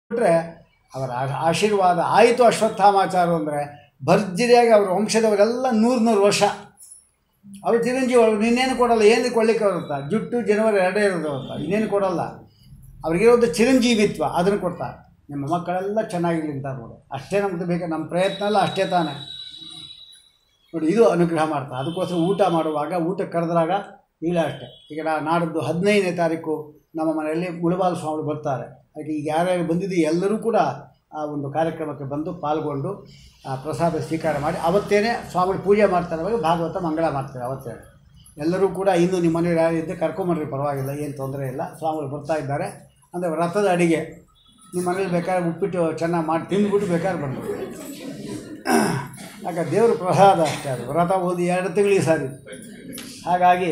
ಬಿಟ್ಟರೆ ಅವರ ಆ- ಆಶೀರ್ವಾದ ಆಯಿತು ಅಶ್ವತ್ಥಾಮಾಚಾರ ಅಂದರೆ ಭರ್ಜರಿಯಾಗಿ ಅವರ ವಂಶದವರೆಲ್ಲ ನೂರು ನೂರು ವರ್ಷ ಅವರು ಚಿರಂಜೀವಿ ಅವರು ಇನ್ನೇನು ಕೊಡಲ್ಲ ಏನು ಕೊಡ್ಲಿಕ್ಕೆ ಬರುತ್ತಾ ಜುಟ್ಟು ಜನವರಿ ಎರಡೇ ಇರೋದು ಅಂತ ಇನ್ನೇನು ಕೊಡಲ್ಲ ಅವ್ರಿಗಿರೋದು ಚಿರಂಜೀವಿತ್ವ ಅದನ್ನು ಕೊಡ್ತಾರೆ ನಿಮ್ಮ ಮಕ್ಕಳೆಲ್ಲ ಚೆನ್ನಾಗಿರಲಿ ಅಂತ ನೋಡಿ ಅಷ್ಟೇ ನಮ್ದು ಬೇಕು ನಮ್ಮ ಪ್ರಯತ್ನ ಎಲ್ಲ ಅಷ್ಟೇ ತಾನೇ ನೋಡಿ ಇದು ಅನುಗ್ರಹ ಮಾಡ್ತಾರೆ ಅದಕ್ಕೋಸ್ಕರ ಊಟ ಮಾಡುವಾಗ ಊಟಕ್ಕೆ ಕರೆದಾಗ ಇಲ್ಲ ಅಷ್ಟೇ ಈಗ ನಾ ನಾಡಿದ್ದು ಹದಿನೈದನೇ ತಾರೀಕು ನಮ್ಮ ಮನೆಯಲ್ಲಿ ಮುಳಬಾಲ ಸ್ವಾಮಿಗಳು ಬರ್ತಾರೆ ಹಾಗೆ ಈಗ ಯಾರ್ಯಾರು ಬಂದಿದ್ದು ಎಲ್ಲರೂ ಕೂಡ ಆ ಒಂದು ಕಾರ್ಯಕ್ರಮಕ್ಕೆ ಬಂದು ಪಾಲ್ಗೊಂಡು ಆ ಪ್ರಸಾದ ಸ್ವೀಕಾರ ಮಾಡಿ ಅವತ್ತೇನೆ ಸ್ವಾಮಿಗಳು ಪೂಜೆ ಮಾಡ್ತಾರೆ ಅವಾಗ ಭಾಗವತ ಮಂಗಳ ಮಾಡ್ತಾರೆ ಅವತ್ತೇ ಎಲ್ಲರೂ ಕೂಡ ಇನ್ನು ನಿಮ್ಮ ಮನೆಯಲ್ಲಿ ಯಾರಿದ್ದೆ ಕರ್ಕೊಂಬರ್ರಿ ಪರವಾಗಿಲ್ಲ ಏನು ತೊಂದರೆ ಇಲ್ಲ ಸ್ವಾಮಿಗಳು ಬರ್ತಾ ಇದ್ದಾರೆ ಅಂದರೆ ವ್ರತದ ಅಡಿಗೆ ನಿಮ್ಮ ಮನೇಲಿ ಬೇಕಾದ್ರೆ ಉಪ್ಪಿಟ್ಟು ಚೆನ್ನಾಗಿ ಮಾಡಿ ತಿಂದ್ಬಿಟ್ಟು ಬೇಕಾದ್ರೆ ಬಂದರು ಯಾಕೆ ದೇವ್ರ ಪ್ರಸಾದ ಅಷ್ಟೇ ಅದು ವ್ರತ ಓದಿ ಎರಡು ತಿಂಗಳಿಗೆ ಸಾರಿ ಹಾಗಾಗಿ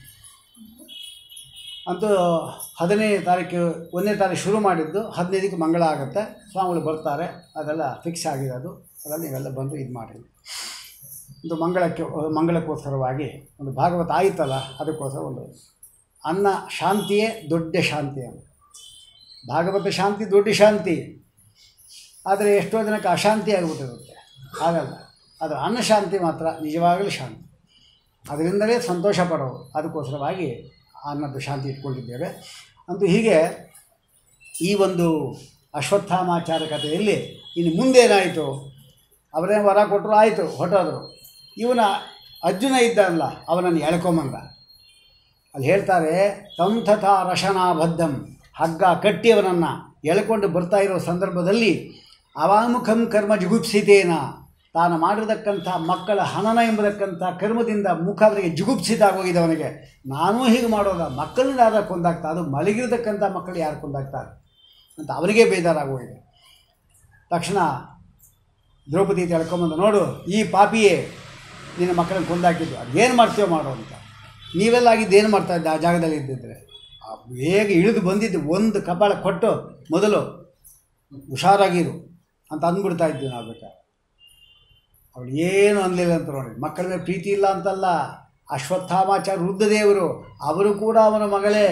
ಅಂತೂ ಹದಿನೈದು ತಾರೀಕು ಒಂದನೇ ತಾರೀಕು ಶುರು ಮಾಡಿದ್ದು ಹದಿನೈದಕ್ಕೆ ಮಂಗಳ ಆಗುತ್ತೆ ಸ್ವಾಮಿಗಳು ಬರ್ತಾರೆ ಅದೆಲ್ಲ ಫಿಕ್ಸ್ ಆಗಿದೆ ಅದು ಅದೆಲ್ಲ ನೀವೆಲ್ಲ ಬಂದು ಇದು ಮಾಡಿ ಒಂದು ಮಂಗಳಕ್ಕೆ ಮಂಗಳಕ್ಕೋಸ್ಕರವಾಗಿ ಒಂದು ಭಾಗವತ ಆಯಿತಲ್ಲ ಅದಕ್ಕೋಸ್ಕರ ಒಂದು ಅನ್ನ ಶಾಂತಿಯೇ ದೊಡ್ಡ ಶಾಂತಿ ಅಂತ ಭಾಗವತ ಶಾಂತಿ ದೊಡ್ಡ ಶಾಂತಿ ಆದರೆ ಎಷ್ಟೋ ಜನಕ್ಕೆ ಅಶಾಂತಿ ಆಗಿಬಿಟ್ಟಿರುತ್ತೆ ಹಾಗಲ್ಲ ಅದು ಅನ್ನ ಶಾಂತಿ ಮಾತ್ರ ನಿಜವಾಗಲೂ ಶಾಂತಿ ಅದರಿಂದಲೇ ಸಂತೋಷ ಪಡೋರು ಅದಕ್ಕೋಸ್ಕರವಾಗಿ ಅನ್ನದ್ದು ಶಾಂತಿ ಇಟ್ಕೊಂಡಿದ್ದೇವೆ ಅಂತೂ ಹೀಗೆ ಈ ಒಂದು ಅಶ್ವತ್ಥಾಮಾಚಾರ ಕಥೆಯಲ್ಲಿ ಇನ್ನು ಮುಂದೇನಾಯಿತು ಅವರೇ ವರ ಕೊಟ್ಟರು ಆಯಿತು ಹೊರಟೋದ್ರು ಇವನ ಅರ್ಜುನ ಇದ್ದಲ್ಲ ಅವನನ್ನು ಎಳ್ಕೊಂಬಂದ ಅಲ್ಲಿ ಹೇಳ್ತಾರೆ ತಂ ತಥಾ ರಶನಾಬದ್ಧಂ ಹಗ್ಗ ಕಟ್ಟಿ ಅವನನ್ನು ಎಳ್ಕೊಂಡು ಬರ್ತಾ ಇರೋ ಸಂದರ್ಭದಲ್ಲಿ ಅವಾಮುಖಂ ಕರ್ಮ ಜುಗುಪ್ಸಿತೇನ ತಾನು ಮಾಡಿರತಕ್ಕಂಥ ಮಕ್ಕಳ ಹನನ ಎಂಬತಕ್ಕಂಥ ಕರ್ಮದಿಂದ ಮುಖ ಅವನಿಗೆ ಜುಗುಪ್ಸಿತ ಆಗೋಗಿದ್ದವನಿಗೆ ನಾನೂ ಹೀಗೆ ಮಾಡೋದ ಮಕ್ಕಳನ್ನ ಯಾರು ಕೊಂದಾಗ್ತಾ ಅದು ಮಲಗಿರತಕ್ಕಂಥ ಮಕ್ಕಳು ಯಾರು ಕೊಂದಾಗ್ತಾರೆ ಅಂತ ಅವನಿಗೆ ಬೇಜಾರಾಗೋಗಿದೆ ತಕ್ಷಣ ದ್ರೌಪದಿ ತಿಳ್ಕೊಂಬಂದು ನೋಡು ಈ ಪಾಪಿಯೇ ನಿನ್ನ ಮಕ್ಕಳನ್ನ ಕೊಂದಾಕಿದ್ದು ಅದೇನು ಮಾಡ್ತೀವೋ ಮಾಡು ಅಂತ ನೀವೆಲ್ಲ ಆಗಿದ್ದು ಏನು ಮಾಡ್ತಾ ಇದ್ದೆ ಆ ಜಾಗದಲ್ಲಿ ಇದ್ದಿದ್ರೆ ಆ ಬೇಗ ಇಳಿದು ಬಂದಿದ್ದು ಒಂದು ಕಪಾಳ ಕೊಟ್ಟು ಮೊದಲು ಹುಷಾರಾಗಿರು ಅಂತ ಅಂದ್ಬಿಡ್ತಾ ಇದ್ವಿ ನಾವು ಬೇಕಾದ್ರೆ ಅವಳು ಏನು ಅನ್ನಲಿಲ್ಲ ಅಂತ ನೋಡಿ ಮಕ್ಕಳ ಮೇಲೆ ಪ್ರೀತಿ ಇಲ್ಲ ಅಂತಲ್ಲ ಅಶ್ವತ್ಥಾಮಾಚಾರ ರುದ್ರದೇವರು ಅವರು ಕೂಡ ಅವನ ಮಗಳೇ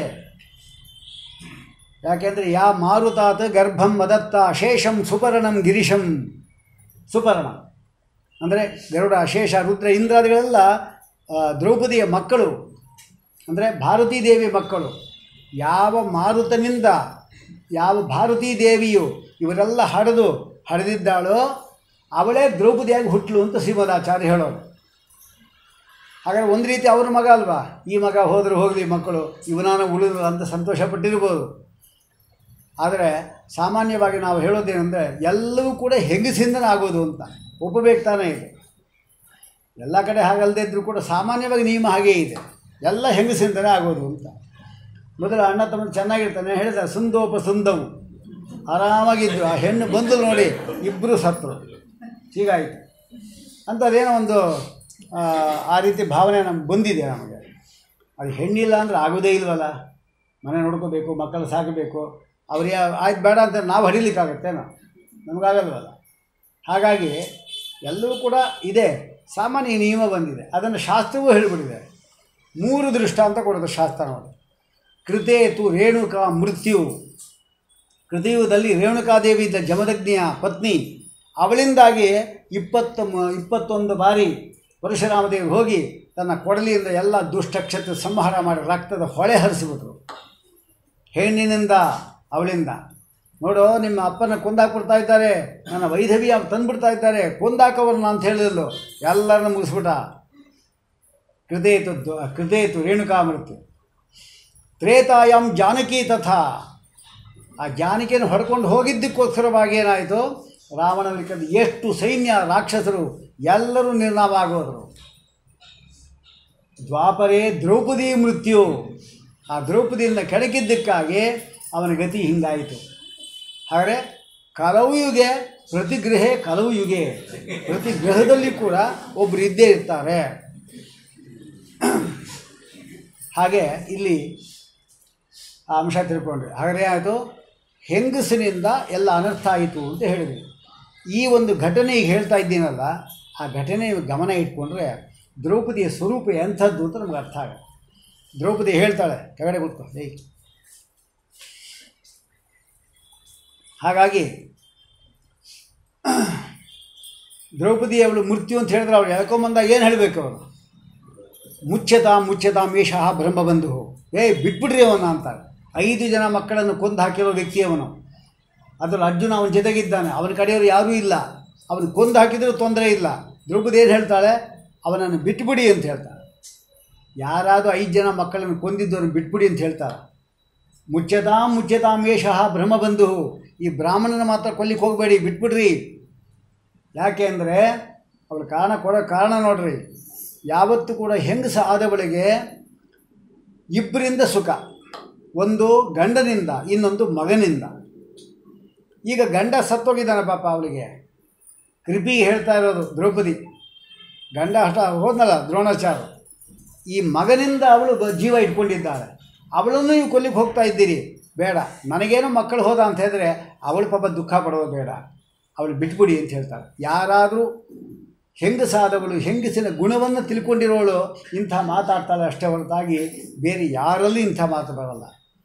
ಯಾಕೆಂದರೆ ಯಾ ಮಾರುತಾತ ಗರ್ಭಂ ಮದತ್ತ ಶೇಷಂ ಸುಪರ್ಣಂ ಗಿರಿಶಂ ಸುಪರ್ಣ ಅಂದರೆ ಗರುಡ ಶೇಷ ರುದ್ರ ಇಂದ್ರಾದಿಗಳೆಲ್ಲ ಆ, ದ್ರೌಪದಿಯ ಮಕ್ಕಳು ಅಂದರೆ ಭಾರತೀ ದೇವಿ ಮಕ್ಕಳು ಯಾವ ಮಾರುತನಿಂದ ಯಾವ ಭಾರತೀ ದೇವಿಯು ಇವರೆಲ್ಲ ಹಡೆದು ಹಡೆದಿದ್ದಾಳೋ ಅವಳೇ ದ್ರೌಪದಿಯಾಗಿ ಹುಟ್ಟಲು ಅಂತ ಶ್ರೀಮದಾಚಾರ್ಯ ಹೇಳೋರು ಹಾಗಾದ್ರೆ ಒಂದು ರೀತಿ ಅವ್ರ ಮಗ ಅಲ್ವಾ ಈ ಮಗ ಹೋದರೂ ಹೋಗಲಿ ಮಕ್ಕಳು ಇವನಾನ ಉಳಿದು ಅಂತ ಸಂತೋಷ ಪಟ್ಟಿರ್ಬೋದು ಆದರೆ ಸಾಮಾನ್ಯವಾಗಿ ನಾವು ಹೇಳೋದೇನೆಂದರೆ ಎಲ್ಲವೂ ಕೂಡ ಹೆಂಗಸಿಂದನೇ ಆಗೋದು ಅಂತ ಒಪ್ಪಬೇಕು ತಾನೇ ಇದೆ ಎಲ್ಲ ಕಡೆ ಹಾಗಲ್ಲದೆ ಇದ್ದರೂ ಕೂಡ ಸಾಮಾನ್ಯವಾಗಿ ನಿಯಮ ಹಾಗೇ ಇದೆ ಎಲ್ಲ ಹೆಂಗಸಿಂದನೇ ಆಗೋದು ಅಂತ ಮೊದಲು ಅಣ್ಣ ತಮ್ಮ ಚೆನ್ನಾಗಿರ್ತಾನೆ ಹೇಳಿದ ಸುಂದೋಪ ಸುಂದವು ಆರಾಮಾಗಿದ್ದು ಆ ಹೆಣ್ಣು ಬಂದು ನೋಡಿ ಇಬ್ಬರು ಸತ್ತರು ಹೀಗಾಯಿತು ಅಂಥದ್ದೇನೋ ಒಂದು ಆ, ಆ ರೀತಿ ಭಾವನೆ ನಮ್ಗೆ ಬಂದಿದೆ ನಮಗೆ ಅದು ಹೆಣ್ಣಿಲ್ಲ ಅಂದರೆ ಆಗೋದೇ ಇಲ್ವಲ್ಲ ಮನೆ ನೋಡ್ಕೋಬೇಕು ಮಕ್ಕಳು ಸಾಕಬೇಕು ಅವ್ರಿಗೆ ಆಯ್ತು ಬೇಡ ಅಂತ ನಾವು ಹಡಿಲಿಕ್ಕಾಗತ್ತೇನೋ ನಮಗಾಗಲ್ವಲ್ಲ ಹಾಗಾಗಿ ಎಲ್ಲವೂ ಕೂಡ ಇದೆ ಸಾಮಾನ್ಯ ನಿಯಮ ಬಂದಿದೆ ಅದನ್ನು ಶಾಸ್ತ್ರವೂ ಹೇಳಿಬಿಟ್ಟಿದೆ ಮೂರು ದೃಷ್ಟಾಂತ ಕೊಡೋದು ಶಾಸ್ತ್ರ ನೋಡಿ ಕೃತೇತು ರೇಣುಕಾ ಮೃತ್ಯು ಕೃತಿಯುಗದಲ್ಲಿ ರೇಣುಕಾದೇವಿ ಇದ್ದ ಜಮದಗ್ನಿಯ ಪತ್ನಿ ಅವಳಿಂದಾಗಿ ಇಪ್ಪತ್ತು ಮ- ಇಪ್ಪತ್ತೊಂದು ಬಾರಿ ಪರಶುರಾಮದೇವಿ ಹೋಗಿ ತನ್ನ ಕೊಡಲಿಯಿಂದ ಎಲ್ಲ ದುಷ್ಟಕ್ಷತ್ರ ಸಂಹಾರ ಮಾಡಿ ರಕ್ತದ ಹೊಳೆ ಹರಿಸಿಬಿಟ್ರು ಹೆಣ್ಣಿನಿಂದ ಅವಳಿಂದ ನೋಡು ನಿಮ್ಮ ಅಪ್ಪನ ಕೊಂದಾಕ್ಬಿಡ್ತಾ ಇದ್ದಾರೆ ನನ್ನ ವೈಧವ್ಯ ತಂದುಬಿಡ್ತಾ ಇದ್ದಾರೆ ಕೊಂದಾಕವ್ರನ್ನ ಅಂತ ಹೇಳಿದ್ಲು ಎಲ್ಲರನ್ನ ಮುಗಿಸ್ಬಿಟ್ಟ ಕೃತೇತು ದ್ವ- ಕೃತೇತು ರೇಣುಕಾ ಮೃತ್ಯು ತ್ರೇತಾಯಂ ಜಾನಕಿ ತಥಾ ಆ ಜಾನಕಿಯನ್ನು ಹೊಡ್ಕೊಂಡು ಹೋಗಿದ್ದಕ್ಕೋಸ್ಕರವಾಗಿ ಏನಾಯಿತು ರಾವಣನ ಕಡೆ ಎಷ್ಟು ಸೈನ್ಯ ರಾಕ್ಷಸರು ಎಲ್ಲರೂ ನಿರ್ನಾಮ ಆಗೋದ್ರು ದ್ವಾಪರೇ ದ್ರೌಪದಿ ಮೃತ್ಯು ಆ ದ್ರೌಪದಿಯನ್ನು ಕೆಣಕಿದ್ದಕ್ಕಾಗಿ ಅವನ ಗತಿ ಹಿಂಗಾಯಿತು ಹಾಗಾದರೆ ಕಲವು ಯುಗೆ ಪ್ರತಿ ಗೃಹೇ ಕಲವು ಯುಗೆ ಪ್ರತಿ ಗ್ರಹದಲ್ಲಿ ಕೂಡ ಒಬ್ಬರು ಇದ್ದೇ ಇರ್ತಾರೆ ಹಾಗೆ ಇಲ್ಲಿ ಆ ಅಂಶ ತಿಳ್ಕೊಂಡ್ರಿ ಹಾಗಾದ್ರೆ ಆಯಿತು ಹೆಂಗಸಿನಿಂದ ಎಲ್ಲ ಅನರ್ಥ ಆಯಿತು ಅಂತ ಹೇಳಿದ್ವಿ ಈ ಒಂದು ಘಟನೆ ಈಗ ಹೇಳ್ತಾ ಇದ್ದೀನಲ್ಲ ಆ ಘಟನೆ ಗಮನ ಇಟ್ಕೊಂಡ್ರೆ ದ್ರೌಪದಿಯ ಸ್ವರೂಪ ಎಂಥದ್ದು ಅಂತ ನಮ್ಗೆ ಅರ್ಥ ಆಗುತ್ತೆ ದ್ರೌಪದಿ ಹೇಳ್ತಾಳೆ ಕೆಳಗಡೆ ಕೂತ್ಕೊ ಏಯ್ ಹಾಗಾಗಿ ದ್ರೌಪದಿ ಅವಳು ಮೃತ್ಯು ಅಂತ ಹೇಳಿದ್ರೆ ಅವಳು ಹೇಳ್ಕೊಂಬಂದಾಗ ಏನು ಹೇಳಬೇಕು ಅವರು ಮುಚ್ಚತಾಂ ಮುಚ್ಚತಾಂ ಏಷಃ ಬ್ರಹ್ಮಬಂಧು ಏ ಬಿಟ್ಬಿಡ್ರಿ ಅವನ ಅಂತಾರೆ ಐದು ಜನ ಮಕ್ಕಳನ್ನು ಕೊಂದು ಹಾಕಿರೋ ವ್ಯಕ್ತಿ ಅವನು ಅದರಲ್ಲಿ ಅರ್ಜುನ ಅವನ ಜೊತೆಗಿದ್ದಾನೆ ಅವನ ಕಡೆಯವರು ಯಾರೂ ಇಲ್ಲ ಅವನು ಕೊಂದು ಹಾಕಿದರೂ ತೊಂದರೆ ಇಲ್ಲ ದ್ರೌಪದಿ ಏನು ಹೇಳ್ತಾಳೆ ಅವನನ್ನು ಬಿಟ್ಬಿಡಿ ಅಂತ ಹೇಳ್ತಾಳೆ ಯಾರಾದರೂ ಐದು ಜನ ಮಕ್ಕಳನ್ನು ಕೊಂದಿದ್ದವನು ಬಿಟ್ಬಿಡಿ ಅಂತ ಹೇಳ್ತಾರೆ ಮುಚ್ಚತಾಂ ಮುಚ್ಚತಾಂ ಏಷಃ ಬ್ರಹ್ಮಬಂಧು ಈ ಬ್ರಾಹ್ಮಣನ ಮಾತ್ರ ಕೊಲ್ಲಿಕ್ಕೆ ಹೋಗಬೇಡಿ ಬಿಟ್ಬಿಡ್ರಿ ಯಾಕೆ ಅಂದರೆ ಅವಳು ಕಾರಣ ಕೊಡೋ ಕಾರಣ ನೋಡ್ರಿ ಯಾವತ್ತೂ ಕೂಡ ಹೆಂಗಸ ಆದವಳಿಗೆ ಇಬ್ಬರಿಂದ ಸುಖ ಒಂದು ಗಂಡನಿಂದ ಇನ್ನೊಂದು ಮಗನಿಂದ ಈಗ ಗಂಡ ಸತ್ತೋಗಿದ್ದಾನೆ ಪಾಪ ಅವಳಿಗೆ ಕೃಪಿಗೆ ಹೇಳ್ತಾ ಇರೋದು ದ್ರೌಪದಿ ಗಂಡ ಹಠ ಹೋದ್ನಲ್ಲ ದ್ರೋಣಾಚಾರ್ಯ ಈ ಮಗನಿಂದ ಅವಳು ಬ- ಜೀವ ಇಟ್ಕೊಂಡಿದ್ದಾಳೆ ಅವಳನ್ನು ನೀವು ಕೊಲ್ಲಿಕ್ಕೆ ಹೋಗ್ತಾ ಇದ್ದೀರಿ ಬೇಡ ನನಗೇನೋ ಮಕ್ಕಳು ಹೋದ ಅಂತ ಹೇಳಿದ್ರೆ ಅವಳು ಪಾಪ ದುಃಖ ಪಡೋದು ಬೇಡ ಅವಳು ಬಿಟ್ಬಿಡಿ ಅಂತ ಹೇಳ್ತಾಳೆ ಯಾರಾದರೂ ಹೆಂಗಸಾದವಳು ಹೆಂಗಸಿನ ಗುಣವನ್ನು ತಿಳ್ಕೊಂಡಿರೋಳು ಇಂಥ ಮಾತಾಡ್ತಾಳೆ ಅಷ್ಟೇ ಹೊರತಾಗಿ ಬೇರೆ ಯಾರಲ್ಲೂ ಇಂಥ ಮಾತು ಬರಲ್ಲ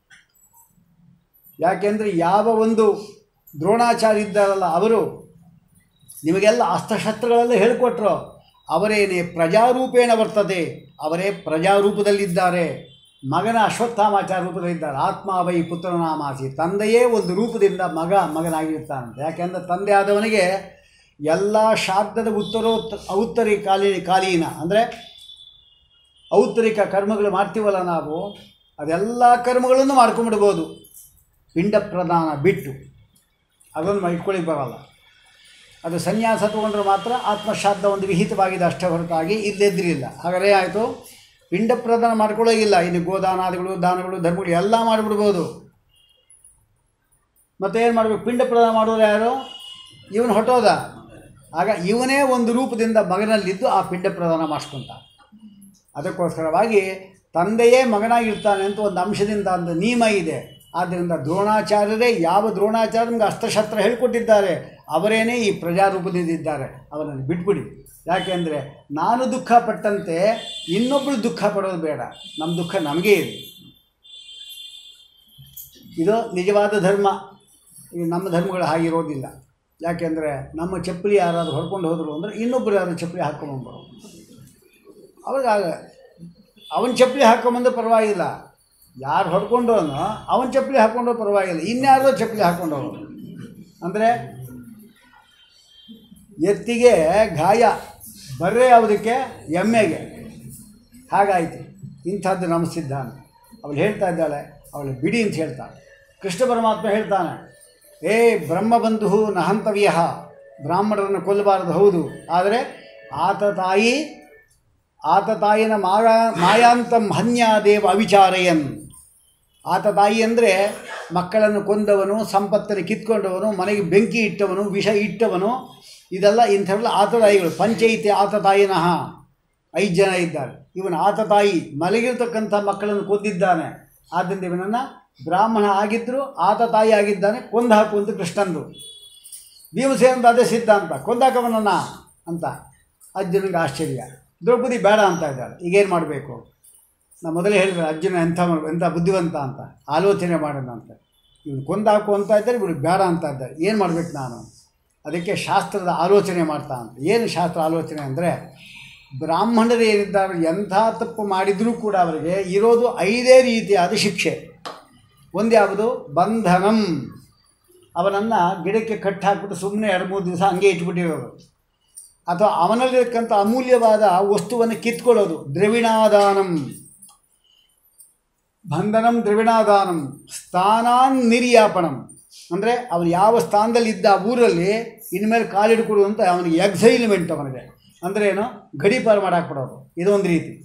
ಯಾಕೆಂದರೆ ಯಾವ ಒಂದು ದ್ರೋಣಾಚಾರ್ಯ ಇದ್ದಾರಲ್ಲ ಅವರು ನಿಮಗೆಲ್ಲ ಅಸ್ತ್ರಶಸ್ತ್ರಗಳೆಲ್ಲ ಹೇಳಿಕೊಟ್ರು ಅವರೇನೇ ಪ್ರಜಾರೂಪೇಣ ಬರ್ತದೆ ಅವರೇ ಪ್ರಜಾರೂಪದಲ್ಲಿದ್ದಾರೆ ಮಗನ ಅಶ್ವತ್ಥಾಮಾಚಾರ ರೂಪದಲ್ಲಿದ್ದಾರೆ ಆತ್ಮ ವೈ ಪುತ್ರನಾಮಾಸಿ ತಂದೆಯೇ ಒಂದು ರೂಪದಿಂದ ಮಗ ಮಗನಾಗಿರ್ತಾನಂತೆ ಯಾಕೆಂದರೆ ತಂದೆ ಆದವನಿಗೆ ಎಲ್ಲ ಶಾಬ್ದದ ಉತ್ತರೋತ್ತ ಔತ್ತರಿ ಕಾಲಿ ಕಾಲೀನ ಅಂದರೆ ಔತ್ತರಿಕ ಕರ್ಮಗಳು ಮಾಡ್ತೀವಲ್ಲ ನಾವು ಅದೆಲ್ಲ ಕರ್ಮಗಳನ್ನು ಮಾಡ್ಕೊಂಬಿಡ್ಬೋದು ಪಿಂಡ ಪ್ರದಾನ ಬಿಟ್ಟು ಅದನ್ನು ಇಟ್ಕೊಳ್ಳಿಕ್ಕೆ ಬರಲ್ಲ ಅದು ಸನ್ಯಾಸ ತಗೊಂಡ್ರೆ ಮಾತ್ರ ಆತ್ಮಶಾಬ್ದ ಒಂದು ವಿಹಿತವಾಗಿದೆ ಅಷ್ಟೇ ಹೊರತಾಗಿ ಇಲ್ಲದಿದ್ರಿಲ್ಲ ಹಾಗಾದ್ರೆ ಆಯಿತು ಪಿಂಡ ಪ್ರದಾನ ಮಾಡ್ಕೊಳ್ಳೋಗಿಲ್ಲ ಇನ್ನು ಗೋದಾನಾದಿಗಳು ದಾನಗಳು ಧರ್ಮಗಳು ಎಲ್ಲ ಮಾಡಿಬಿಡ್ಬೋದು ಮತ್ತೆ ಏನು ಮಾಡಬೇಕು ಪಿಂಡ ಪ್ರದಾನ ಮಾಡೋರು ಯಾರು ಇವನು ಹೊಟ್ಟೋದ ಆಗ ಇವನೇ ಒಂದು ರೂಪದಿಂದ ಮಗನಲ್ಲಿದ್ದು ಆ ಪಿಂಡ ಪ್ರದಾನ ಮಾಡಿಸ್ಕೊಂತ ಅದಕ್ಕೋಸ್ಕರವಾಗಿ ತಂದೆಯೇ ಮಗನಾಗಿರ್ತಾನೆ ಅಂತ ಒಂದು ಅಂಶದಿಂದ ಒಂದು ನಿಯಮ ಇದೆ ಆದ್ದರಿಂದ ದ್ರೋಣಾಚಾರ್ಯರೇ ಯಾವ ದ್ರೋಣಾಚಾರ್ಯನಿಗೆ ಅಸ್ತ್ರಶಸ್ತ್ರ ಹೇಳಿಕೊಟ್ಟಿದ್ದಾರೆ ಅವರೇನೇ ಈ ಪ್ರಜಾರೂಪದಿಂದಿದ್ದಾರೆ ಅವನನ್ನು ಬಿಟ್ಬಿಡಿ ಯಾಕೆಂದರೆ ನಾನು ದುಃಖ ಪಟ್ಟಂತೆ ಇನ್ನೊಬ್ಬಳು ದುಃಖ ಪಡೋದು ಬೇಡ ನಮ್ಮ ದುಃಖ ನಮಗೇ ಇದೆ ಇದು ನಿಜವಾದ ಧರ್ಮ ಈಗ ನಮ್ಮ ಧರ್ಮಗಳು ಹಾಗಿರೋದಿಲ್ಲ ಯಾಕೆಂದರೆ ನಮ್ಮ ಚಪ್ಪಲಿ ಯಾರಾದರೂ ಹೊಡ್ಕೊಂಡು ಹೋದರು ಅಂದರೆ ಇನ್ನೊಬ್ಬರು ಯಾರು ಚಪ್ಪಲಿ ಹಾಕ್ಕೊಂಬರು ಅವಾಗ ಅವನ ಚಪ್ಪಲಿ ಹಾಕ್ಕೊಂಬಂದ್ರೆ ಪರವಾಗಿಲ್ಲ ಯಾರು ಹೊಡ್ಕೊಂಡವನು ಅವನ ಚಪ್ಪಲಿ ಹಾಕ್ಕೊಂಡ್ರು ಪರವಾಗಿಲ್ಲ ಇನ್ಯಾರೋ ಚಪ್ಪಲಿ ಹಾಕ್ಕೊಂಡವನು ಅಂದರೆ ಎತ್ತಿಗೆ ಗಾಯ ಬರ್ರೆ ಯಾವುದಕ್ಕೆ ಎಮ್ಮೆಗೆ ಹಾಗಾಯಿತು ಇಂಥದ್ದು ನಮ್ಮ ಸಿದ್ಧಾಂತ ಅವಳು ಹೇಳ್ತಾ ಇದ್ದಾಳೆ ಅವಳು ಬಿಡಿ ಅಂತ ಹೇಳ್ತಾಳೆ ಕೃಷ್ಣ ಪರಮಾತ್ಮ ಹೇಳ್ತಾನೆ ಏ ಬ್ರಹ್ಮಬಂಧು ನಹಂತವ್ಯ ಬ್ರಾಹ್ಮಣರನ್ನು ಕೊಲ್ಲಬಾರದು ಹೌದು ಆದರೆ ಆತ ತಾಯಿ ಆತ ತಾಯಿನ ಮಾಯ ಮಾಯಾಂತಂ ಹನ್ಯಾದೇವ ಅವಿಚಾರಯನ್ ಆತ ತಾಯಿ ಅಂದರೆ ಮಕ್ಕಳನ್ನು ಕೊಂದವನು ಸಂಪತ್ತನ್ನು ಕಿತ್ಕೊಂಡವನು ಮನೆಗೆ ಬೆಂಕಿ ಇಟ್ಟವನು ವಿಷ ಇಟ್ಟವನು ಇದೆಲ್ಲ ಇಂಥವೆಲ್ಲ ಆತ ತಾಯಿಗಳು ಪಂಚಾಯಿತಿ ಆತ ತಾಯಿನಃ ಐದು ಜನ ಇದ್ದಾರೆ ಇವನು ಆತ ತಾಯಿ ಮಲಗಿರ್ತಕ್ಕಂಥ ಮಕ್ಕಳನ್ನು ಕೊಂದಿದ್ದಾನೆ ಆದ್ದರಿಂದ ಇವನನ್ನು ಬ್ರಾಹ್ಮಣ ಆಗಿದ್ದರೂ ಆತ ತಾಯಿ ಆಗಿದ್ದಾನೆ ಕೊಂದು ಹಾಕು ಅಂತ ಕೃಷ್ಣಂದು ಭೀಮಸೇನಂದು ಅದೇ ಸಿದ್ಧಾಂತ ಕೊಂದಾಕವನನ್ನ ಅಂತ ಅರ್ಜುನಿಗೆ ಆಶ್ಚರ್ಯ ದ್ರೌಪದಿ ಬೇಡ ಅಂತ ಇದ್ದಾಳೆ ಈಗೇನು ಮಾಡಬೇಕು ನಾನು ಮೊದಲೇ ಹೇಳಿದ್ರೆ ಅರ್ಜುನ ಎಂಥ ಮಾಡ್- ಎಂಥ ಬುದ್ಧಿವಂತ ಅಂತ ಆಲೋಚನೆ ಮಾಡೋಣ ಅಂತ ಇವನು ಕೊಂದಾಕು ಅಂತ ಇದ್ದಾರೆ ಇವರು ಬೇಡ ಅಂತ ಇದ್ದಾರೆ ಏನು ಮಾಡ್ಬೇಕು ನಾನು ಅದಕ್ಕೆ ಶಾಸ್ತ್ರದ ಆಲೋಚನೆ ಮಾಡ್ತಾ ಅಂತ ಏನು ಶಾಸ್ತ್ರ ಆಲೋಚನೆ ಅಂದರೆ ಬ್ರಾಹ್ಮಣರು ಏನಿದ್ದಾರೆ ಎಂಥ ತಪ್ಪು ಮಾಡಿದರೂ ಕೂಡ ಅವರಿಗೆ ಇರೋದು ಐದೇ ರೀತಿಯಾದ ಶಿಕ್ಷೆ ಒಂದು ಯಾವುದು ಬಂಧನಂ ಅವನನ್ನು ಗಿಡಕ್ಕೆ ಕಟ್ಟಿ ಹಾಕ್ಬಿಟ್ಟು ಸುಮ್ಮನೆ ಎರಡು ಮೂರು ದಿವಸ ಹಂಗೆ ಇಟ್ಬಿಟ್ಟಿರೋದು ಅಥವಾ ಅವನಲ್ಲಿರ್ತಕ್ಕಂಥ ಅಮೂಲ್ಯವಾದ ವಸ್ತುವನ್ನು ಕಿತ್ಕೊಳ್ಳೋದು ದ್ರವಿಣಾದಾನಂ ಬಂಧನಂ ದ್ರವಿಣಾದಾನಂ ಸ್ಥಾನಾನ್ ನಿರ್ಯಾಪಣಂ ಅಂದರೆ ಅವನು ಯಾವ ಸ್ಥಾನದಲ್ಲಿ ಇದ್ದ ಆ ಊರಲ್ಲಿ ಇನ್ಮೇಲೆ ಕಾಲಿಡ್ಕೊಡು ಅಂತ ಅವನಿಗೆ ಎಕ್ಸೈಲ್ಮೆಂಟ್ ಅವನಿಗೆ ಅಂದರೆ ಏನು ಗಡೀಪಾರು ಮಾಡಾಕ್ಬಿಡೋದು ಇದೊಂದು ರೀತಿ